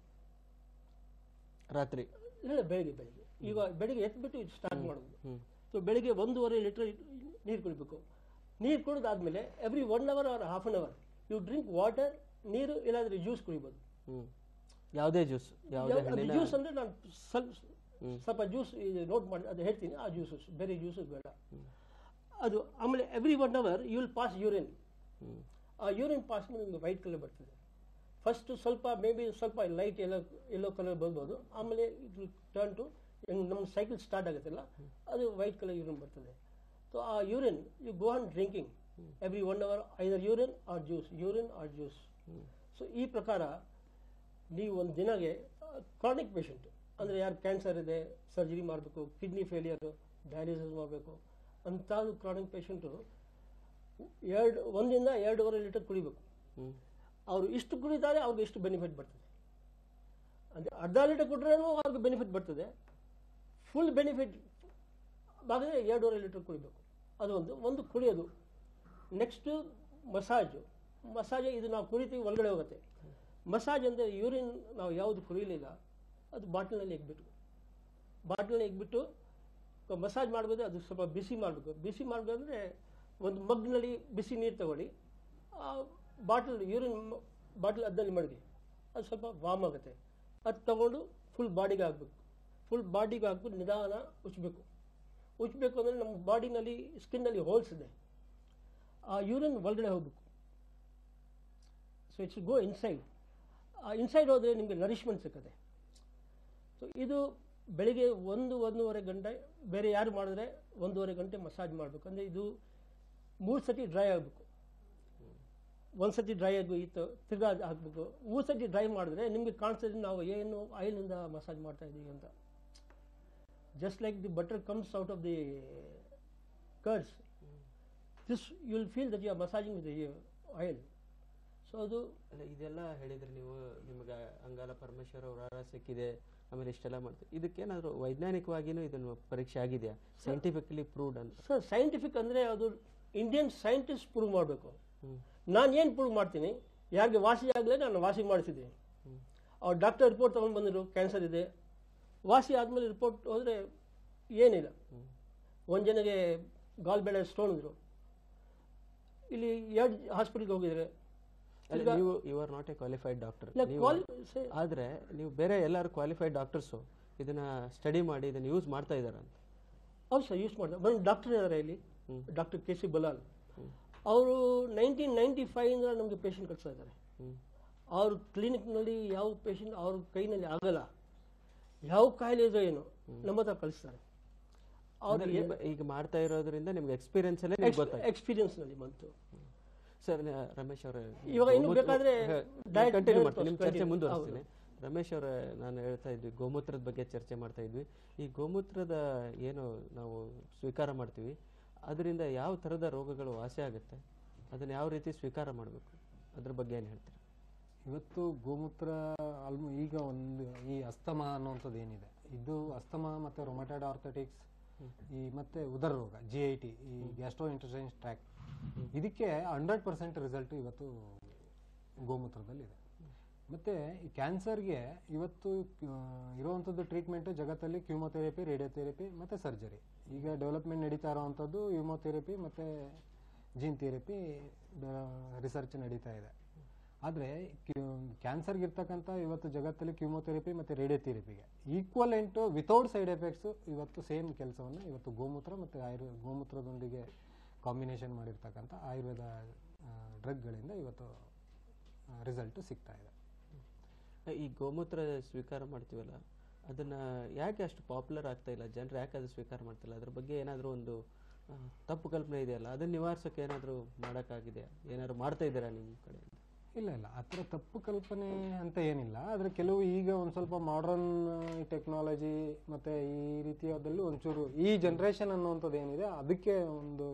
ರಾತ್ರಿ
ಇಲ್ಲ ಬೆಳಿಗ್ಗೆ ಬೆಳಿಗ್ಗೆ ಈಗ ಬೆಳಿಗ್ಗೆ ಎತ್ಬಿಟ್ಟು ಇದು ಸ್ಟಾರ್ಟ್ ಮಾಡೋದು
ಹ್ಮ್
ಸೊ ಬೆಳಿಗ್ಗೆ ಒಂದೂವರೆ ಲೀಟರ್ ನೀರು ಕುಡಿಬೇಕು ನೀರು ಕುಡಿದಾದ್ಮೇಲೆ every one hour or half an hour you drink water ನೀರು ಇಲ್ಲಾಂದ್ರೆ ಜ್ಯೂಸ್ ಕುಡಿಬೋದು
ಹ್ಮ್ ಯಾವುದೇ ಜ್ಯೂಸ್ ಯಾವುದೇ ಹಣ್ಣಿನ
ಜ್ಯೂಸ್ ಅಂದ್ರೆ ನಾನು ಸ್ವಲ್ಪ ಸ್ವಲ್ಪ ಜ್ಯೂಸ್ ನೋಟ್ ಮಾಡಿ ಅದು ಹೇಳ್ತೀನಿ ಆ ಜ್ಯೂಸಸ್ ಬೇರೆ ಜ್ಯೂಸಸ್ ಬೇಡ ಅದು ಆಮೇಲೆ every one hour you will pass urine
hmm
ಆ ಯೂರಿನ್ ಪಾಸ್ ಮೇಲೆ ನಿಮಗೆ ವೈಟ್ ಕಲರ್ ಬರ್ತದೆ ಫಸ್ಟ್ ಸ್ವಲ್ಪ ಮೇ ಬಿ ಸ್ವಲ್ಪ ಲೈಟ್ ಎಲ್ಲೋ ಎಲ್ಲೋ ಕಲರ್ ಬರ್ಬೋದು ಆಮೇಲೆ ಇಟ್ ವಿಲ್ ಟರ್ನ್ ಟು ನಮ್ಮ ಸೈಕಲ್ ಸ್ಟಾರ್ಟ್ ಆಗುತ್ತಲ್ಲ ಅದು ವೈಟ್ ಕಲರ್ ಯೂರಿನ್ ಬರ್ತದೆ ಸೊ ಆ urine you go on drinking every one hour either urine or juice urine or juice so ಈ ಪ್ರಕಾರ ನೀವು ಒಂದು ದಿನಗೆ ಕ್ರಾನಿಕ್ ಪೇಷಂಟ್ ಅಂದರೆ ಯಾರು ಕ್ಯಾನ್ಸರ್ ಇದೆ ಸರ್ಜರಿ ಮಾಡಬೇಕು ಕಿಡ್ನಿ ಫೇಲಿಯರು ಡಯಾಲಿಸಿಸ್ ಮಾಡಬೇಕು ಅಂಥದ್ದು ಕ್ರಾನಿಕ್ ಪೇಷಂಟು ಎರಡು ಒಂದಿಂದ ಎರಡೂವರೆ ಲೀಟರ್ ಕುಡಿಬೇಕು
ಹ್ಮ್
ಅವರು ಇಷ್ಟು ಕುಡಿತಾರೆ ಅವ್ರಿಗೆ ಇಷ್ಟು ಬೆನಿಫಿಟ್ ಬರ್ತದೆ ಅಂದರೆ ಅರ್ಧ ಲೀಟರ್ ಕುಟ್ರೂ ಅವ್ರಿಗೆ ಬೆನಿಫಿಟ್ ಬರ್ತದೆ ಫುಲ್ ಬೆನಿಫಿಟ್ ಬಾಗಿದ್ರೆ ಎರಡೂವರೆ ಲೀಟರ್ ಕುಡಿಬೇಕು ಅದು ಒಂದು ಒಂದು ಕುಡಿಯೋದು ನೆಕ್ಸ್ಟು ಮಸಾಜು ಮಸಾಜ್ ಇದು ನಾವು ಕುಡಿತೀವಿ ಒಳಗಡೆ ಹೋಗುತ್ತೆ ಮಸಾಜ್ ಅಂದರೆ ಯೂರಿನ್ ನಾವು ಯಾವುದು ಕುಡಿಯಲಿಲ್ಲ ಅದು ಬಾಟ್ಲಲ್ಲಿ ಇಕ್ಬಿಟ್ಟು ಬಾಟ್ಲಲ್ಲಿ ಇಕ್ಬಿಟ್ಟು ಮಸಾಜ್ ಮಾಡಬೇಕು ಅದು ಸ್ವಲ್ಪ ಬಿಸಿ ಮಾಡಬೇಕು ಬಿಸಿ ಮಾಡಬೇಕಂದ್ರೆ ಒಂದು ಮಗ್ನಲ್ಲಿ ಬಿಸಿ ನೀರು ತಗೊಳ್ಳಿ ಆ ಬಾಟ್ಲ್ ಯೂರಿನ್ ಬಾಟ್ಲ್ ಅದ್ದಲ್ಲಿ ಮಡಗಿ ಅದು ಸ್ವಲ್ಪ ವಾಮ್ ಆಗುತ್ತೆ ಅದು ತಗೊಂಡು ಫುಲ್ ಬಾಡಿಗೆ ಆಗಬೇಕು ಫುಲ್ ಬಾಡಿಗೆ ಹಾಕ್ಬಿಟ್ಟು ನಿಧಾನ ಉಚ್ಚಬೇಕು ಉಚ್ಚಬೇಕು ಅಂದರೆ ನಮ್ಮ ಬಾಡಿನಲ್ಲಿ ಸ್ಕಿನ್ನಲ್ಲಿ ಹೋಲ್ಸ್ ಇದೆ ಆ ಯೂರಿನ್ ಒಳಗಡೆ ಹೋಗ್ಬೇಕು ಸೊ ಇಟ್ಸ್ ಗೋ ಇನ್ಸೈಡ್ ಆ ಇನ್ಸೈಡ್ ಹೋದರೆ ನಿಮಗೆ ನರಿಶ್ಮೆಂಟ್ ಸಿಕ್ಕತ್ತೆ ಸೊ ಇದು ಬೆಳಿಗ್ಗೆ ಒಂದು ಒಂದೂವರೆ ಗಂಟೆ ಬೇರೆ ಯಾರು ಮಾಡಿದ್ರೆ ಒಂದೂವರೆ ಗಂಟೆ ಮಸಾಜ್ ಮಾಡಬೇಕು ಅಂದರೆ ಇದು ಮೂರು ಸತಿ ಡ್ರೈ ಆಗಬೇಕು ಒಂದು ಸತಿ ಡ್ರೈ ಆಗೋಯಿತು ತಿರ್ಗಾ ಅದ್ ಹಾಕ್ಬೇಕು ಮೂರು ಸತಿ ಡ್ರೈ ಮಾಡಿದ್ರೆ ನಿಮಗೆ ಕಾಣಿಸ್ತದೆ ನಾವು ಏನು ಆಯಿಲ್ನಿಂದ ಮಸಾಜ್ ಮಾಡ್ತಾ ಇದ್ದೀವಿ ಅಂತ just like the butter comes out of the curds this you will feel that you are massaging with oil so ಅದು
ಅಲ್ಲ ಇದೆಲ್ಲ ಹೇಳಿದ್ರೆ ನೀವು ನಿಮಗೆ ಅಂಗಾಲ ಪರಮೇಶ್ವರ ಅವರ ಸಿಕ್ಕಿದೆ ಆಮೇಲೆ ಇಷ್ಟೆಲ್ಲ ಮಾಡ್ತೀವಿ ಇದಕ್ಕೇನಾದರೂ ವೈಜ್ಞಾನಿಕವಾಗಿನೂ ಇದನ್ನು ಪರೀಕ್ಷೆ ಆಗಿದೆಯಾ ಸೈಂಟಿಫಿಕಲಿ ಪ್ರೂವ್ಡ್ ಅಂತ
ಸರ್ ಸೈಂಟಿಫಿಕ್ ಅಂದರೆ ಅದು ಇಂಡಿಯನ್ ಸೈಂಟಿಸ್ಟ್ ಪ್ರೂವ್ ಮಾಡಬೇಕು
ಹ್ಮ್.
ನಾನು ಏನು ಪ್ರೂವ್ ಮಾಡ್ತೀನಿ ಯಾರಿಗೆ ವಾಸಿ ಆಗಲೇ ನಾನು ವಾಸಿ ಮಾಡಿಸಿದ್ದೀನಿ ಅವ್ರು ಡಾಕ್ಟರ್ ರಿಪೋರ್ಟ್ ತೊಗೊಂಡು ಬಂದರು ಕ್ಯಾನ್ಸರ್ ಇದೆ ವಾಸಿ ಆದಮೇಲೆ ರಿಪೋರ್ಟ್ ಹೋದರೆ ಏನಿಲ್ಲ ಒಂದು ಜನಗೆ ಗಾಲ್ ಬೇಡ ಸ್ಟೋನ್ ಇದ್ರು ಇಲ್ಲಿ ಎರಡು ಹಾಸ್ಪಿಟಲ್ಗೆ ಹೋಗಿದ್ದಾರೆ
ಅಲ್ಲ, ನೀವು you are not a qualified doctor
ಇಲ್ಲ ಕ್ವಾಲಿ
ಆದ್ರೆ ನೀವು ಬೇರೆ ಎಲ್ಲರೂ ಕ್ವಾಲಿಫೈಡ್ ಡಾಕ್ಟರ್ಸು ಇದನ್ನ ಸ್ಟಡಿ ಮಾಡಿ ಇದನ್ನ ಯೂಸ್ ಮಾಡ್ತಾ ಇದಾರೆ ಅಂತ
ಹೌದು ಸರ್ ಯೂಸ್ ಮಾಡ್ತಾರೆ ಒಂದು ಡಾಕ್ಟರ್ ಇದ್ದಾರೆ ಇಲ್ಲಿ ಡಾಕ್ಟರ್ ಕೆ ಸಿ ಬಲಾಲ್ ಅವರು ನೈನ್ಟೀನ್ ನೈಂಟಿ ಫೈವಿಂದ ನಮಗೆ ಪೇಷಂಟ್ ಕಳಿಸ್ತಾ ಇದ್ದಾರೆ
ಹ್ಮ್.
ಅವ್ರ ಕ್ಲಿನಿಕ್ನಲ್ಲಿ ಯಾವ ಪೇಷಂಟ್ ಅವ್ರ ಕೈನಲ್ಲಿ ಆಗಲ್ಲ ಯಾವ ಕಾಯಿಲೆ ಇದೋ ಏನೋ ನಮ್ಮ ಹತ್ರ ಕಳಿಸ್ತಾರೆ ಅವ್ರ
ಅಂದ್ರೆ ನಿಮ್ಮ- ಈಗ ಮಾಡ್ತಾ ಇರೋದ್ರಿಂದ ನಿಮ್ಗೆ ಎಕ್ಸ್ಪೀರಿಯನ್ಸ್ ಅಲ್ಲೇ ನಿಮ್ಗೆ ಗೊತ್ತಾಯ್ತು
ಎಕ್ಸ್ಪೀರಿಯನ್ಸ್ನಲ್ಲಿ ಬಂತು
ಸರ್ ರಮೇಶ್ ಅವರೇ
ಇವಾಗ ಇನ್ನು ಬೇಕಾದ್ರೆ diet-
ಕಂಟಿನ್ಯೂ
diet
ಮಾಡ್ತೀನಿ ನಿಮ್ಮ
continue.
ಚರ್ಚೆ ಮುಂದುವರಿಸ್ತೀನಿ ರಮೇಶ್ ಅವರೇ ನಾನು ಹೇಳ್ತಾ ಇದ್ವಿ ಗೋಮೂತ್ರದ ಬಗ್ಗೆ ಚರ್ಚೆ ಮಾಡ್ತಾ ಇದ್ವಿ ಈ ಗೋಮೂತ್ರದ ಏನು ನಾವು ಸ್ವೀಕಾರ ಮಾಡ್ತೀವಿ ಅದರಿಂದ ಯಾವ ಥರದ ರೋಗಗಳು ವಾಸಿ ಆಗುತ್ತೆ ಅದನ್ನ ಯಾವ ರೀತಿ ಸ್ವೀಕಾರ ಮಾಡಬೇಕು ಅದ್ರ ಬಗ್ಗೆ ಏನು ಹೇಳ್ತೀರಾ
ಇವತ್ತು ಗೋಮೂತ್ರ ಆಲ್ಮೋ ಈಗ ಒಂದು ಈ ಅಸ್ತಮ ಅನ್ನುವಂಥದ್ದು ಏನಿದೆ ಇದು ಅಸ್ತಮ ಮತ್ತು ರೊಮಟೈಡ್ ಆರ್ಥೆಟಿಕ್ಸ್ ಈ ಮತ್ತೆ ಉದರ ರೋಗ ಜಿ ಐ ಟಿ ಈ ಗ್ಯಾಸ್ಟ್ರೋ ಇಂಟರ್ಸೈನ್ಸ್ ಟ್ರ್ಯಾಕ್ ಇದಕ್ಕೆ ಹಂಡ್ರೆಡ್ ಪರ್ಸೆಂಟ್ ರಿಸಲ್ಟ್ ಇವತ್ತು ಗೋಮೂತ್ರದಲ್ಲಿದೆ ಮತ್ತೆ ಈ ಕ್ಯಾನ್ಸರ್ಗೆ ಇವತ್ತು ಆ, ಇರುವಂಥದ್ದು ಟ್ರೀಟ್ಮೆಂಟ್ ಜಗತ್ತಲ್ಲಿ ಕ್ಯೂಮೊಥೆರಪಿ ರೇಡಿಯೋಥೆರಪಿ ಮತ್ತೆ ಸರ್ಜರಿ ಈಗ ಡೆವಲಪ್ಮೆಂಟ್ ನಡೀತಾ ಇರೋವಂಥದ್ದು ಯುಮೊಥೆರಪಿ ಮತ್ತೆ ಜೀನ್ ಥೆರಪಿ ರಿಸರ್ಚ್ ನಡೀತಾ ಇದೆ ಆದರೆ ಕ್ಯಾನ್ಸರ್ಗೆ ಇರ್ತಕ್ಕಂಥ ಇವತ್ತು ಜಗತ್ತಲ್ಲಿ ಕ್ಯೂಮೊಥೆರಪಿ ಮತ್ತು ರೇಡಿಯೋಥೆರಪಿಗೆ ಈಕ್ವಲೆಂಟು ವಿತೌಟ್ ಸೈಡ್ ಎಫೆಕ್ಟ್ಸು ಇವತ್ತು ಸೇಮ್ ಕೆಲಸವನ್ನು ಇವತ್ತು ಗೋಮೂತ್ರ ಮತ್ತು ಆಯುರ್ವೇದ ಗೋಮೂತ್ರದೊಂದಿಗೆ ಕಾಂಬಿನೇಷನ್ ಮಾಡಿರ್ತಕ್ಕಂಥ ಆಯುರ್ವೇದ ಡ್ರಗ್ಗಳಿಂದ ಇವತ್ತು ರಿಸಲ್ಟ್ ಸಿಗ್ತಾ ಇದೆ
ಈ ಗೋಮೂತ್ರ ಸ್ವೀಕಾರ ಮಾಡ್ತೀವಲ್ಲ ಅದನ್ನ ಯಾಕೆ ಅಷ್ಟು ಪಾಪ್ಯುಲರ್ ಆಗ್ತಾ ಇಲ್ಲ ಜನರು ಯಾಕೆ ಅದು ಸ್ವೀಕಾರ ಮಾಡ್ತಿಲ್ಲ ಅದ್ರ ಬಗ್ಗೆ ಏನಾದರೂ ಒಂದು ಆ, ತಪ್ಪು ಕಲ್ಪನೆ ಇದೆಯಲ್ಲ ಅದನ್ನ ನಿವಾರಿಸೋಕೆ ಏನಾದರೂ ಮಾಡೋಕ್ಕಾಗಿದೆಯಾ ಏನಾದ್ರು ಮಾಡ್ತಾ ಇದ್ದೀರಾ ನಿಮ್ಮ ಕಡೆ
ಇಲ್ಲ ಇಲ್ಲ ಆ ಥರ ತಪ್ಪು ಕಲ್ಪನೆ ಅಂತ ಏನಿಲ್ಲ ಆದರೆ ಕೆಲವು ಈಗ ಒಂದು ಸ್ವಲ್ಪ ಮಾಡರ್ನ್ ಟೆಕ್ನಾಲಜಿ ಮತ್ತು ಈ ರೀತಿಯಾದಲ್ಲಿ ಒಂಚೂರು ಈ ಜನ್ರೇಷನ್ ಅನ್ನುವಂಥದ್ದು ಏನಿದೆ ಅದಕ್ಕೆ ಒಂದು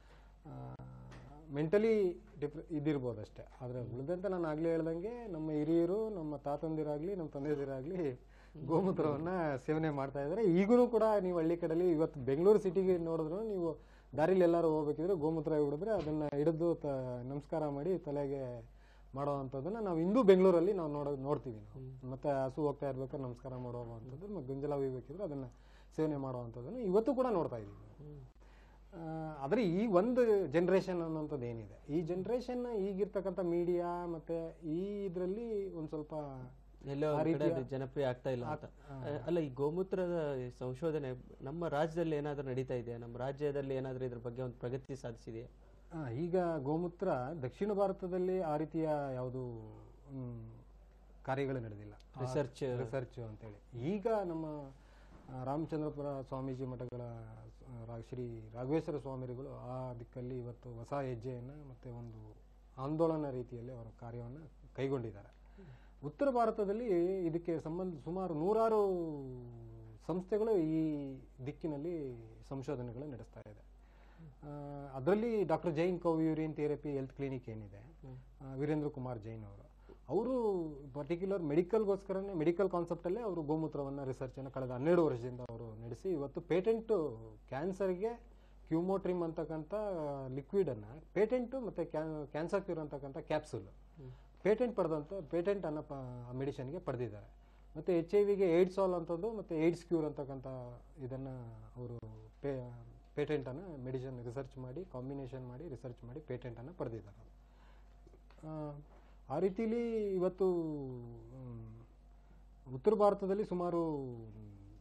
ಮೆಂಟಲಿ ಡಿಫ್ರೆ ಇದಿರ್ಬೋದು ಅಷ್ಟೇ ಆದರೆ ಉಳಿದಂತೆ ನಾನು ಆಗಲೇ ಹೇಳ್ದಂಗೆ ನಮ್ಮ ಹಿರಿಯರು ನಮ್ಮ ತಾತಂದಿರಾಗಲಿ ನಮ್ಮ ತಂದೆದಿರಾಗಲಿ ಗೋಮೂತ್ರವನ್ನು ಸೇವನೆ ಮಾಡ್ತಾ ಇದ್ದಾರೆ ಈಗಲೂ ಕೂಡ ನೀವು ಹಳ್ಳಿ ಕಡೆಯಲ್ಲಿ ಇವತ್ತು ಬೆಂಗಳೂರು ಸಿಟಿಗೆ ನೋಡಿದ್ರು ನೀವು ದಾರಿಲಿ ಎಲ್ಲರೂ ಹೋಗ್ಬೇಕಿದ್ರೆ ಗೋಮೂತ್ರ ಹಿಡಿದ್ರೆ ಅದನ್ನು ಹಿಡಿದು ತ ನಮಸ್ಕಾರ ಮಾಡಿ ತಲೆಗೆ ಮಾಡೋವಂಥದ್ದನ್ನ ನಾವು ಇಂದು ಬೆಂಗಳೂರಲ್ಲಿ ನಾವು ನೋಡೋ ನೋಡ್ತೀವಿ ನಾವು ಮತ್ತೆ ಹಸು ಹೋಗ್ತಾ ಇರ್ಬೇಕಾದ್ರೆ ನಮಸ್ಕಾರ ಮಾಡುವಂಥದ್ದು ಮತ್ತೆ ಗುಂಜಲ ಒಯ್ಬೇಕಿದ್ರೆ ಅದನ್ನ ಸೇವನೆ ಮಾಡುವಂಥದ್ದನ್ನು ಇವತ್ತು ಕೂಡ ನೋಡ್ತಾ ಇದ್ದೀವಿ ನಾವು. ಆ, ಆದರೆ ಈ ಒಂದು ಜನ್ರೇಷನ್ ಅನ್ನೋಂಥದ್ದು ಏನಿದೆ ಈ ಜನ್ರೇಷನ್ ಈಗಿರ್ತಕ್ಕಂಥ ಮೀಡಿಯಾ ಮತ್ತೆ ಈ ಇದರಲ್ಲಿ ಒಂದು ಸ್ವಲ್ಪ
ಎಲ್ಲೋ
ಆ
ಒಂದ್ ಕಡೆ
ರೀತಿಯ-
ಅದು ಜನಪ್ರಿಯ ಆಗ್ತಾ ಇಲ್ಲ ಅಂತ ಅಲ್ಲ ಈ ಗೋಮೂತ್ರದ ಈ ಸಂಶೋಧನೆ ನಮ್ಮ ರಾಜ್ಯದಲ್ಲಿ ಏನಾದರೂ ನಡೀತಾ ಇದೆಯಾ ನಮ್ಮ ರಾಜ್ಯದಲ್ಲಿ ಏನಾದರೂ ಇದ್ರ ಬಗ್ಗೆ ಒಂದು ಪ್ರಗತಿ ಸಾಧಿಸಿದೆಯಾ
ಆ, ಈಗ ಗೋಮೂತ್ರ ದಕ್ಷಿಣ ಭಾರತದಲ್ಲಿ ಆ ರೀತಿಯ ಯಾವುದು ಕಾರ್ಯಗಳು ನಡೆದಿಲ್ಲ
Research.
ರಿಸರ್ಚ್ ಅಂತೇಳಿ ಈಗ ನಮ್ಮ ಆ, ರಾಮಚಂದ್ರಪುರ ಸ್ವಾಮೀಜಿ ಮಠಗಳ ಆ, ರಾ- ಶ್ರೀ ರಾಘವೇಶ್ವರ ಸ್ವಾಮಿಗಳು ಆ ದಿಕ್ಕಲ್ಲಿ ಇವತ್ತು ಹೊಸ ಹೆಜ್ಜೆಯನ್ನು ಮತ್ತೆ ಒಂದು ಆಂದೋಲನ ರೀತಿಯಲ್ಲಿ ಅವರ ಕಾರ್ಯವನ್ನು ಕೈಗೊಂಡಿದ್ದಾರೆ ಉತ್ತರ ಭಾರತದಲ್ಲಿ ಇದಕ್ಕೆ ಸಂಬಂಧ ಸುಮಾರು ನೂರಾರು ಸಂಸ್ಥೆಗಳು ಈ ದಿಕ್ಕಿನಲ್ಲಿ ಸಂಶೋಧನೆಗಳು ನಡೆಸ್ತಾ ಇದೆ ಅದರಲ್ಲಿ doctor Jain cow urine therapy health clinic ಏನಿದೆ ಆ, ವೀರೇಂದ್ರ ಕುಮಾರ್ ಜೈನ್ ಅವರು ಅವರು ಪರ್ಟಿಕ್ಯುಲರ್ ಮೆಡಿಕಲ್ಗೋಸ್ಕರನೇ ಮೆಡಿಕಲ್ ಕಾನ್ಸೆಪ್ಟಲ್ಲೇ ಅವರು ಗೋಮೂತ್ರವನ್ನು ರಿಸರ್ಚನ್ನು ಕಳೆದ ಹನ್ನೆರಡು ವರ್ಷದಿಂದ ಅವರು ನಡೆಸಿ ಇವತ್ತು ಪೇಟೆಂಟು ಕ್ಯಾನ್ಸರ್ಗೆ ಕ್ಯೂಮೋಟ್ರಿಮ್ ಅಂತಕ್ಕಂಥ ಲಿಕ್ವಿಡನ್ನು ಪೇಟೆಂಟು ಮತ್ತು ಕ್ಯಾನ್ಸರ್ ಕ್ಯೂರ್ ಅಂತಕ್ಕಂಥ ಕ್ಯಾಪ್ಸೂಲ್ ಪೇಟೆಂಟ್ ಪಡೆದಂಥ ಪೇಟೆಂಟ್ ಅನ್ನೋ ಪ ಮೆಡಿಷನ್ಗೆ ಪಡೆದಿದ್ದಾರೆ ಮತ್ತು ಎಚ್ ಐ ವಿಗೆ ಏಡ್ಸ್ ಆಲ್ ಅಂತದ್ದು ಮತ್ತು ಏಡ್ಸ್ ಕ್ಯೂರ್ ಅಂತಕ್ಕಂಥ ಇದನ್ನು ಅವರು ಪೇ ಪೇಟೆಂಟನ್ನು ಮೆಡಿಷನ್ ರಿಸರ್ಚ್ ಮಾಡಿ ಕಾಂಬಿನೇಷನ್ ಮಾಡಿ ರಿಸರ್ಚ್ ಮಾಡಿ ಪೇಟೆಂಟನ್ನು ಪಡೆದಿದ್ದಾರೆ ಆ, ಆ ರೀತಿಲಿ ಇವತ್ತು ಮ್, ಉತ್ತರ ಭಾರತದಲ್ಲಿ ಸುಮಾರು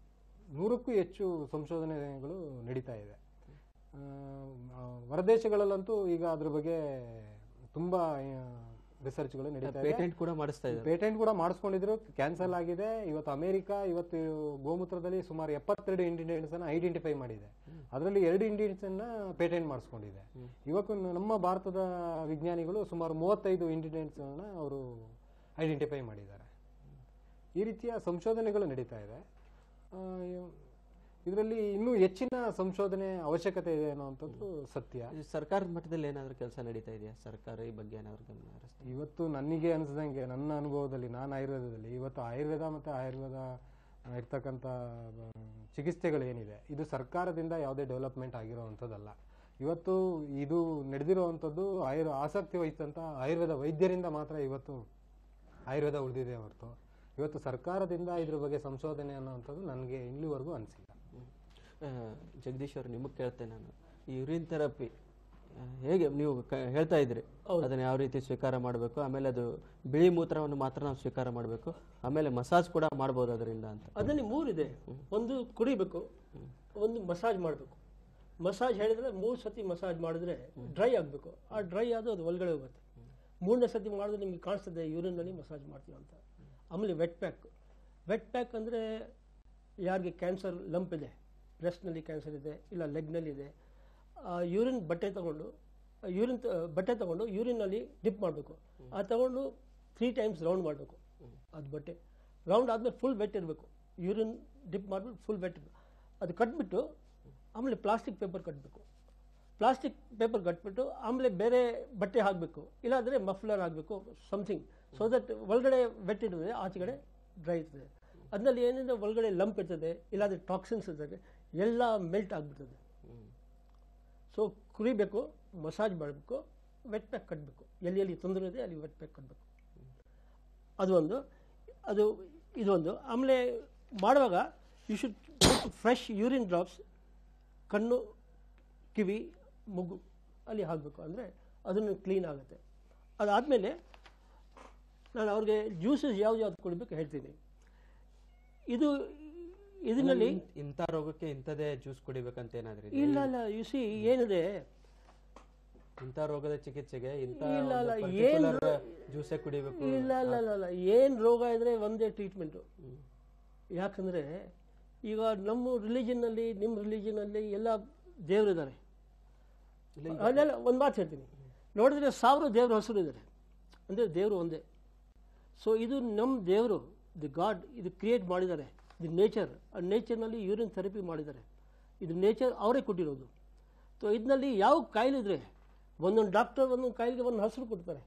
ನೂರಕ್ಕೂ ಹೆಚ್ಚು ಸಂಶೋಧನೆಗಳು ನಡೀತಾ ಇದೆ ಆ, ಆ, ಹೊರದೇಶಗಳಲ್ಲಂತೂ ಈಗ ಅದ್ರ ಬಗ್ಗೆ ತುಂಬಾ ರಿಸರ್ಚ್ಗಳು ನಡೀತಾ ಇದೆ
ಪೇಟೆಂಟ್ ಕೂಡ ಮಾಡಿಸ್ತಾ ಇದ್ದಾರೆ
ಪೇಟೆಂಟ್ ಕೂಡ ಮಾಡಿಸ್ಕೊಂಡಿದ್ರು ಕ್ಯಾನ್ಸಲ್ ಆಗಿದೆ ಇವತ್ತು ಅಮೆರಿಕ ಇವತ್ತು ಗೋಮೂತ್ರದಲ್ಲಿ ಸುಮಾರು ಎಪ್ಪತ್ತೆರಡು ಇಂಡಿಯನ್ಸ್ ಅನ್ನ ಐಡೆಂಟಿಫೈ ಮಾಡಿದೆ ಅದರಲ್ಲಿ ಎರಡು ಇಂಡಿಯನ್ಸ್ ಅನ್ನ ಪೇಟೆಂಟ್ ಮಾಡಿಸ್ಕೊಂಡಿದೆ ಇವತ್ತು ನಮ್ಮ ಭಾರತದ ವಿಜ್ಞಾನಿಗಳು ಸುಮಾರು ಮೂವತ್ತೈದು ಇಂಡಿಯನ್ಸ್ ಅನ್ನ ಅವರು ಐಡೆಂಟಿಫೈ ಮಾಡಿದ್ದಾರೆ ಈ ರೀತಿಯ ಸಂಶೋಧನೆಗಳು ನಡೀತಾ ಇದೆ ಇದರಲ್ಲಿ ಇನ್ನೂ ಹೆಚ್ಚಿನ ಸಂಶೋಧನೆ ಅವಶ್ಯಕತೆ ಇದೆ ಅನ್ನುವಂಥದ್ದು ಸತ್ಯ
ಈ ಸರ್ಕಾರದ ಮಟ್ಟದಲ್ಲಿ ಏನಾದರೂ ಕೆಲಸ ನಡೀತಾ ಇದೆಯಾ ಸರ್ಕಾರ ಈ ಬಗ್ಗೆ ಏನಾದರೂ ಗಮನ ಹರಿಸ್ತಾ
ಇವತ್ತು ನನಗೆ ಅನಿಸ್ದಂಗೆ ನನ್ನ ಅನುಭವದಲ್ಲಿ ನಾನು ಆಯುರ್ವೇದದಲ್ಲಿ ಇವತ್ತು ಆಯುರ್ವೇದ ಮತ್ತು ಆಯುರ್ವೇದ ಆ, ಇರ್ತಕ್ಕಂಥ ಆ, ಚಿಕಿತ್ಸೆಗಳೇನಿದೆ ಇದು ಸರ್ಕಾರದಿಂದ ಯಾವುದೇ ಡೆವಲಪ್ಮೆಂಟ್ ಆಗಿರೋವಂಥದ್ದಲ್ಲ ಇವತ್ತು ಇದು ನಡೆದಿರುವಂಥದ್ದು ಆಯುರ್ ಆಸಕ್ತಿ ವಹಿಸಿದಂಥ ಆಯುರ್ವೇದ ವೈದ್ಯರಿಂದ ಮಾತ್ರ ಇವತ್ತು ಆಯುರ್ವೇದ ಉಳಿದಿದೆ ಹೊರತು ಇವತ್ತು ಸರ್ಕಾರದಿಂದ ಇದ್ರ ಬಗ್ಗೆ ಸಂಶೋಧನೆ ಅನ್ನೋವಂಥದ್ದು ನನಗೆ ಇಲ್ಲಿವರೆಗೂ ಅನಿಸಿಲ್ಲ
ಆ, ಜಗದೀಶ್ ಅವರು ನಿಮಗೆ ಕೇಳ್ತೇನೆ ನಾನು ಈ ಯೂರಿನ್ ಥೆರಪಿ ಹೇಗೆ ನೀವು ಕ- ಹೇಳ್ತಾ ಇದ್ರಿ ಅದನ್ನ ಯಾವ ರೀತಿ ಸ್ವೀಕಾರ ಮಾಡಬೇಕು ಆಮೇಲೆ ಅದು ಬಿಳಿ ಮೂತ್ರವನ್ನು ಮಾತ್ರ ನಾವು ಸ್ವೀಕಾರ ಮಾಡಬೇಕು ಆಮೇಲೆ ಮಸಾಜ್ ಕೂಡ ಮಾಡ್ಬೋದು ಅದರಿಂದ ಅಂತ
ಅದರಲ್ಲಿ ಮೂರಿದೆ ಒಂದು ಕುಡಿಬೇಕು ಒಂದು ಮಸಾಜ್ ಮಾಡಬೇಕು ಮಸಾಜ್ ಹೇಳಿದ್ರೆ ಮೂರು ಸತಿ ಮಸಾಜ್ ಮಾಡಿದ್ರೆ ಡ್ರೈ ಆಗಬೇಕು ಆ ಡ್ರೈ ಆದ ಅದು ಒಳಗಡೆ ಹೋಗುತ್ತೆ ಮೂರನೇ ಸತಿ ಮಾಡಿದ್ರೆ ನಿಮಗೆ ಕಾಣಿಸ್ತದೆ ಯೂರಿನಲ್ಲಿ ಮಸಾಜ್ ಮಾಡ್ತೀವಿ ಅಂತ ಆಮೇಲೆ ವೆಟ್ ಪ್ಯಾಕ್ ವೆಟ್ ಪ್ಯಾಕ್ ಅಂದರೆ ಯಾರಿಗೆ ಕ್ಯಾನ್ಸರ್ ಲಂಪ್ ಇದೆ ಬ್ರೆಸ್ಟ್ನಲ್ಲಿ ಕ್ಯಾನ್ಸರ್ ಇದೆ ಇಲ್ಲ ಲೆಗ್ನಲ್ಲಿ ಇದೆ ಯೂರಿನ್ ಬಟ್ಟೆ ತಗೊಂಡು ಯೂರಿನ್ ಬಟ್ಟೆ ತಗೊಂಡು ಯೂರಿನಲ್ಲಿ ಡಿಪ್ ಮಾಡಬೇಕು ಆ ತಗೊಂಡು ತ್ರೀ ಟೈಮ್ಸ್ ರೌಂಡ್ ಮಾಡಬೇಕು ಅದು ಬಟ್ಟೆ ರೌಂಡ್ ಆದ್ಮೇಲೆ ಫುಲ್ ವೆಟ್ ಇರಬೇಕು ಯೂರಿನ್ ಡಿಪ್ ಮಾಡಿಬಿಟ್ಟು ಫುಲ್ ವೆಟ್ ಅದು ಕಟ್ಬಿಟ್ಟು ಆಮೇಲೆ ಪ್ಲಾಸ್ಟಿಕ್ ಪೇಪರ್ ಕಟ್ಟಬೇಕು ಪ್ಲಾಸ್ಟಿಕ್ ಪೇಪರ್ ಕಟ್ಬಿಟ್ಟು ಆಮೇಲೆ ಬೇರೆ ಬಟ್ಟೆ ಹಾಕಬೇಕು ಇಲ್ಲಾಂದರೆ ಮಫ್ಲರ್ ಆಗಬೇಕು ಸಮಥಿಂಗ್ ಸೊ ದಟ್ ಒಳಗಡೆ ವೆಟ್ ಇರ್ತದೆ ಆಚೆಗಡೆ ಡ್ರೈ ಇರ್ತದೆ ಅದರಲ್ಲಿ ಏನಿದೆ ಒಳಗಡೆ ಲಂಪ್ ಇರ್ತದೆ ಇಲ್ಲಾಂದರೆ ಟಾಕ್ಸಿನ್ಸ್ ಇರ್ತದೆ ಎಲ್ಲ ಮೆಲ್ಟ್ ಆಗಿಬಿಡ್ತದೆ ಸೊ ಕುರಿಬೇಕು ಮಸಾಜ್ ಮಾಡಬೇಕು ವೆಟ್ ಪ್ಯಾಕ್ ಕಟ್ಟಬೇಕು ಎಲ್ಲಿ ಎಲ್ಲಿ ತೊಂದರೆ ಇದೆ ಅಲ್ಲಿ ವೆಟ್ ಪ್ಯಾಕ್ ಕಟ್ಟಬೇಕು ಅದು ಒಂದು ಅದು ಇದೊಂದು ಆಮೇಲೆ ಮಾಡುವಾಗ you should fresh urine drops ಕಣ್ಣು ಕಿವಿ ಮುಗು ಅಲ್ಲಿ ಹಾಕಬೇಕು ಅಂದರೆ ಅದನ್ನು ಕ್ಲೀನ್ ಆಗುತ್ತೆ ಅದಾದಮೇಲೆ ನಾನು ಅವ್ರಿಗೆ ಜ್ಯೂಸಸ್ ಯಾವ್ದು ಯಾವ್ದು ಕೊಡಬೇಕು ಹೇಳ್ತೀನಿ ಇದು ಇದರಲ್ಲಿ
ಇನ್- ಇಂಥ ರೋಗಕ್ಕೆ ಇಂಥದೇ ಜ್ಯೂಸ್ ಕುಡಿಬೇಕಂತ ಏನಾದ್ರೂ ಇದೆಯಾ?
ಇಲ್ಲ ಇಲ್ಲ ಯು ಸಿ ಏನಿದೆ
ಇಂಥ ರೋಗದ ಚಿಕಿತ್ಸೆಗೆ ಇಂಥ
ಇಲ್ಲ, ಇಲ್ಲ,
ಪರ್ಟಿಕ್ಯುಲರ್
ಏನು-
ಜ್ಯೂಸೇ ಕುಡಿಬೇಕು
ಇಲ್ಲ ಇಲ್ಲ ಇಲ್ಲ ಇಲ್ಲ ಏನು ರೋಗ ಇದ್ರೆ ಒಂದೇ ಟ್ರೀಟ್ಮೆಂಟು ಯಾಕಂದರೆ ಈಗ ನಮ್ಮ ರಿಲಿಜನ್ನಲ್ಲಿ ನಿಮ್ಮ ರಿಲಿಜನಲ್ಲಿ ಎಲ್ಲ ದೇವರಿದ್ದಾರೆ ಅಲ್ಲೆಲ್ಲ ಒಂದು ಮಾತು ಹೇಳ್ತೀನಿ ನೋಡಿದ್ರೆ ಸಾವಿರ ದೇವ್ರ ಹೆಸರು ಇದ್ದಾರೆ ಅಂದರೆ ದೇವರು ಒಂದೇ ಸೊ ಇದು ನಮ್ಮ ದೇವರು ದಿ ಗಾಡ್ ಇದು ಕ್ರಿಯೇಟ್ ಮಾಡಿದ್ದಾರೆ ದಿ ನೇಚರ್ ಆ ನೇಚರ್ನಲ್ಲಿ ಯೂರಿನ್ ಥೆರಪಿ ಮಾಡಿದ್ದಾರೆ ಇದು ನೇಚರ್ ಅವರೇ ಕೊಟ್ಟಿರೋದು ಸೊ ಇದರಲ್ಲಿ ಯಾವ ಕಾಯಿಲೆ ಇದ್ರೆ ಒಂದೊಂದು ಡಾಕ್ಟರ್ ಒಂದೊಂದು ಕಾಯಿಲೆಗೆ ಒಂದು ಹೆಸರು ಕೊಡ್ತಾರೆ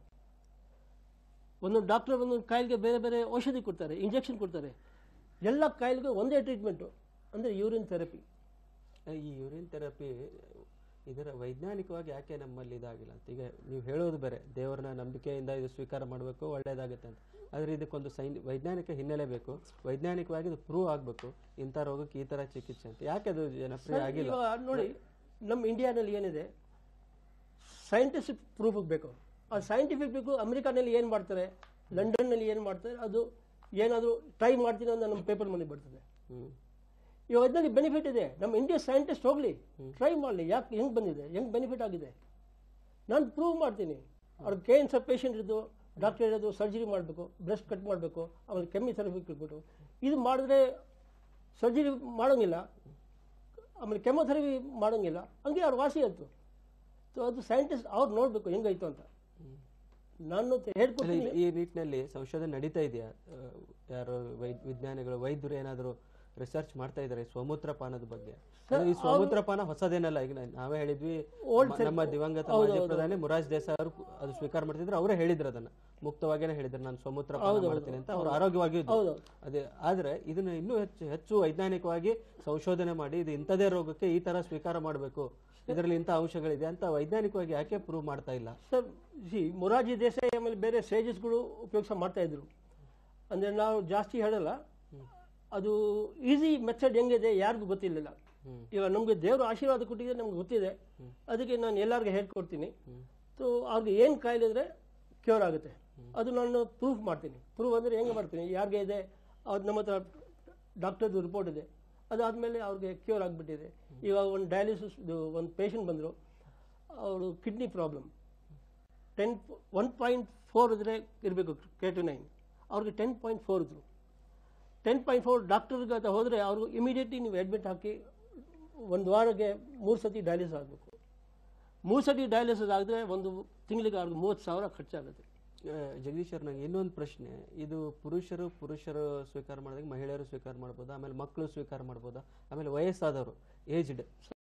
ಒಂದೊಂದು ಡಾಕ್ಟರ್ ಒಂದೊಂದು ಕಾಯಿಲೆಗೆ ಬೇರೆ ಬೇರೆ ಔಷಧಿ ಕೊಡ್ತಾರೆ ಇಂಜೆಕ್ಷನ್ ಕೊಡ್ತಾರೆ ಎಲ್ಲ ಕಾಯಿಲೆಗೂ ಒಂದೇ ಟ್ರೀಟ್ಮೆಂಟು ಅಂದರೆ ಯೂರಿನ್ ಥೆರಪಿ
ಈ ಯೂರಿನ್ ಥೆರಪಿ ಇದರ ವೈಜ್ಞಾನಿಕವಾಗಿ ಯಾಕೆ ನಮ್ಮಲ್ಲಿ ಇದಾಗಿಲ್ಲ ಅಂತ ಈಗ ನೀವು ಹೇಳೋದು ಬೇರೆ ದೇವರನ್ನ ನಂಬಿಕೆಯಿಂದ ಇದು ಸ್ವೀಕಾರ ಮಾಡಬೇಕು ಒಳ್ಳೇದಾಗುತ್ತೆ ಅಂತ ಆದರೆ ಇದಕ್ಕೊಂದು ಸೈನ್ ವೈಜ್ಞಾನಿಕ ಹಿನ್ನೆಲೆ ಬೇಕು ವೈಜ್ಞಾನಿಕವಾಗಿ ಇದು ಪ್ರೂವ್ ಆಗಬೇಕು ಇಂಥ ರೋಗಕ್ಕೆ ಈ ಥರ ಚಿಕಿತ್ಸೆ ಅಂತ ಯಾಕೆ ಅದು ಜನಪ್ರಿಯ ಆಗಿಲ್ಲ
ಇವಾಗ ನೋಡಿ ನಮ್ಮ ಇಂಡಿಯಾನಲ್ಲಿ ಏನಿದೆ ಸೈಂಟಿಫಿಕ್ ಪ್ರೂಫ್ ಬೇಕು ಆ ಸೈಂಟಿಫಿಕ್ ಬೇಕು ಅಮೆರಿಕಾನಲ್ಲಿ ಏನು ಮಾಡ್ತಾರೆ ಲಂಡನ್ನಲ್ಲಿ ಏನು ಮಾಡ್ತಾರೆ ಅದು ಏನಾದರೂ ಟ್ರೈ ಮಾಡ್ತೀನಿ ಅಂತ ನಮ್ಮ ಪೇಪರ್ ಮನೆ ಬರ್ತದೆ
ಹ್ಮ್
ಇವಾಗ ಅದರಲ್ಲಿ ಬೆನಿಫಿಟ್ ಇದೆ ನಮ್ಮ ಇಂಡಿಯಾ ಸೈಂಟಿಸ್ಟ್ ಹೋಗಲಿ ಟ್ರೈ ಮಾಡಲಿ ಯಾಕೆ ಹೆಂಗೆ ಬಂದಿದೆ ಹೆಂಗೆ ಬೆನಿಫಿಟ್ ಆಗಿದೆ ನಾನು ಪ್ರೂವ್ ಮಾಡ್ತೀನಿ ಅವ್ರ ಕ್ಯಾನ್ಸರ್ ಪೇಷಂಟ್ ಇದ್ದು ಡಾಕ್ಟರ್ ಹೇಳೋದು ಸರ್ಜರಿ ಮಾಡಬೇಕು ಬ್ರೆಸ್ಟ್ ಕಟ್ ಮಾಡಬೇಕು ಆಮೇಲೆ ಕೆಮ್ಮಿ ಥೆರಪಿ ಕೊಟ್ಬಿಟ್ಟು ಇದು ಮಾಡಿದ್ರೆ ಸರ್ಜರಿ ಮಾಡೋಂಗಿಲ್ಲ ಆಮೇಲೆ ಕೆಮೊಥೆರಪಿ ಮಾಡೋಂಗಿಲ್ಲ ಹಂಗೆ ಅವ್ರು ವಾಸಿ ಆಯ್ತು ಸೊ ಅದು ಸೈಂಟಿಸ್ಟ್ ಅವ್ರು ನೋಡಬೇಕು ಹೆಂಗಾಯ್ತು ಅಂತ ನಾನು
ಅಲ್ಲ,
ಹೇಳ್ಕೊಡ್ತೀನಿ
ಈ- ಈ ನಿಟ್ಟಿನಲ್ಲಿ ಸಂಶೋಧನೆ ನಡೀತಾ ಇದೆಯಾ ಆ, ಯಾರು ವೈದ್ ವಿಜ್ಞಾನಿಗಳು ವೈದ್ಯರು ಏನಾದರೂ ರಿಸರ್ಚ್ ಮಾಡ್ತಾ ಇದ್ದಾರೆ ಸ್ವಮೂತ್ರ ಪಾನದ ಬಗ್ಗೆ ಅದು ಈ ಸ್ವಮೂತ್ರ ಪಾನ ಹೊಸದೇನಲ್ಲ ಈಗ ನಾ- ನಾವೇ ಹೇಳಿದ್ವಿ ಮ- ನಮ್ಮ ದಿವಂಗತ ಮಾಜಿ ಪ್ರಧಾನಿ ಮುರಾಜ್ ದೇಸಾಯಿ ಅವರು ಅದು ಸ್ವೀಕಾರ ಮಾಡ್ತಿದ್ರು ಅವರೇ ಹೇಳಿದ್ರು ಅದನ್ನ ಮುಕ್ತವಾಗೇನೆ ಹೇಳಿದ್ರು ನಾನು ಸ್ವಮೂತ್ರ ಪಾನ ಮಾಡ್ತೀನಿ ಅಂತ ಅವ್ರು ಆರೋಗ್ಯವಾಗಿ ಇದ್ರು.
ಹೌದು.
ಅದೇ ಆದ್ರೆ ಇದನ್ನ ಇನ್ನೂ ಹೆಚ್ಚು ಹೆಚ್ಚು ವೈಜ್ಞಾನಿಕವಾಗಿ ಸಂಶೋಧನೆ ಮಾಡಿ ಇದು ಇಂಥದೇ ರೋಗಕ್ಕೆ ಈ ತರ ಸ್ವೀಕಾರ ಮಾಡಬೇಕು ಇದರಲ್ಲಿ ಇಂಥ ಅಂಶಗಳಿದೆ ಅಂತ ವೈಜ್ಞಾನಿಕವಾಗಿ ಯಾಕೆ ಪ್ರೂವ್ ಮಾಡ್ತಾ ಇಲ್ಲ
ಸರ್ ಸಿ ಮೊರಾರ್ಜಿ ದೇಸಾಯಿ ಆಮೇಲೆ ಬೇರೆ ಸೇಜಸ್ಗಳು ಉಪಯೋಗಿಸ ಮಾಡ್ತಾ ಇದ್ರು ಅಂದರೆ ನಾವು ಜಾಸ್ತಿ ಹೇಳಲ್ಲ ಅದು ಈಸಿ ಮೆಥಡ್ ಹೆಂಗಿದೆ ಯಾರಿಗೂ ಗೊತ್ತಿರಲಿಲ್ಲ ಇವಾಗ ನಮಗೆ ದೇವರು ಆಶೀರ್ವಾದ ಕೊಟ್ಟಿದೆ ನಮ್ಗೆ ಗೊತ್ತಿದೆ ಅದಕ್ಕೆ ನಾನು ಎಲ್ಲರಿಗೂ ಹೇಳ್ಕೊಡ್ತೀನಿ ಸೊ ಅವ್ರಿಗೆ ಏನು ಕಾಯಿಲೆ ಇದ್ರೆ ಕ್ಯೂರ್ ಆಗುತ್ತೆ ಅದು ನಾನು ಪ್ರೂಫ್ ಮಾಡ್ತೀನಿ ಪ್ರೂಫ್ ಅಂದರೆ ಹೆಂಗೆ ಮಾಡ್ತೀನಿ ಯಾರಿಗೆ ಇದೆ ಅದು ನಮ್ಮ ಹತ್ರ ಡಾಕ್ಟರ್ದು ರಿಪೋರ್ಟ್ ಇದೆ ಅದಾದಮೇಲೆ ಅವ್ರಿಗೆ ಕ್ಯೂರ್ ಆಗಿಬಿಟ್ಟಿದೆ ಇವಾಗ ಒಂದು ಡಯಾಲಿಸಿಸ್ ಒಂದು ಪೇಷಂಟ್ ಬಂದರು ಅವರು kidney problem ten one point four ಇದ್ರೆ ಇರಬೇಕು ಟು ನೈನ್ ಅವ್ರಿಗೆ ಟೆನ್ ಪಾಯಿಂಟ್ ಫೋರ್ ಇದ್ರು ಟೆನ್ ಪಾಯಿಂಟ್ ಫೋರ್ ಡಾಕ್ಟರ್ಗೆ ಹತ್ರ ಹೋದರೆ ಅವ್ರಿಗೆ ಇಮಿಡಿಯೇಟ್ಲಿ ನೀವು ಅಡ್ಮಿಟ್ ಹಾಕಿ ಒಂದು ವಾರಕ್ಕೆ ಮೂರು ಸತಿ ಡಯಾಲಿಸಿಸ್ ಆಗಬೇಕು ಮೂರು ಸತಿ ಡಯಾಲಿಸಿಸ್ ಆದರೆ ಒಂದು ತಿಂಗಳಿಗೆ ಅವ್ರಿಗೆ ಮೂವತ್ತು ಸಾವಿರ ಖರ್ಚಾಗುತ್ತೆ
ಆ, ಜಗದೀಶ್ ಅವ್ರ ನಂಗೆ ಇನ್ನೊಂದು ಪ್ರಶ್ನೆ ಇದು ಪುರುಷರು ಪುರುಷರು ಸ್ವೀಕಾರ ಮಾಡಿದಾಗ ಮಹಿಳೆಯರು ಸ್ವೀಕಾರ ಮಾಡ್ಬೋದಾ ಆಮೇಲೆ ಮಕ್ಕಳು ಸ್ವೀಕಾರ ಮಾಡ್ಬೋದಾ ಆಮೇಲೆ ವಯಸ್ಸಾದವರು ಏಜ್ಡ್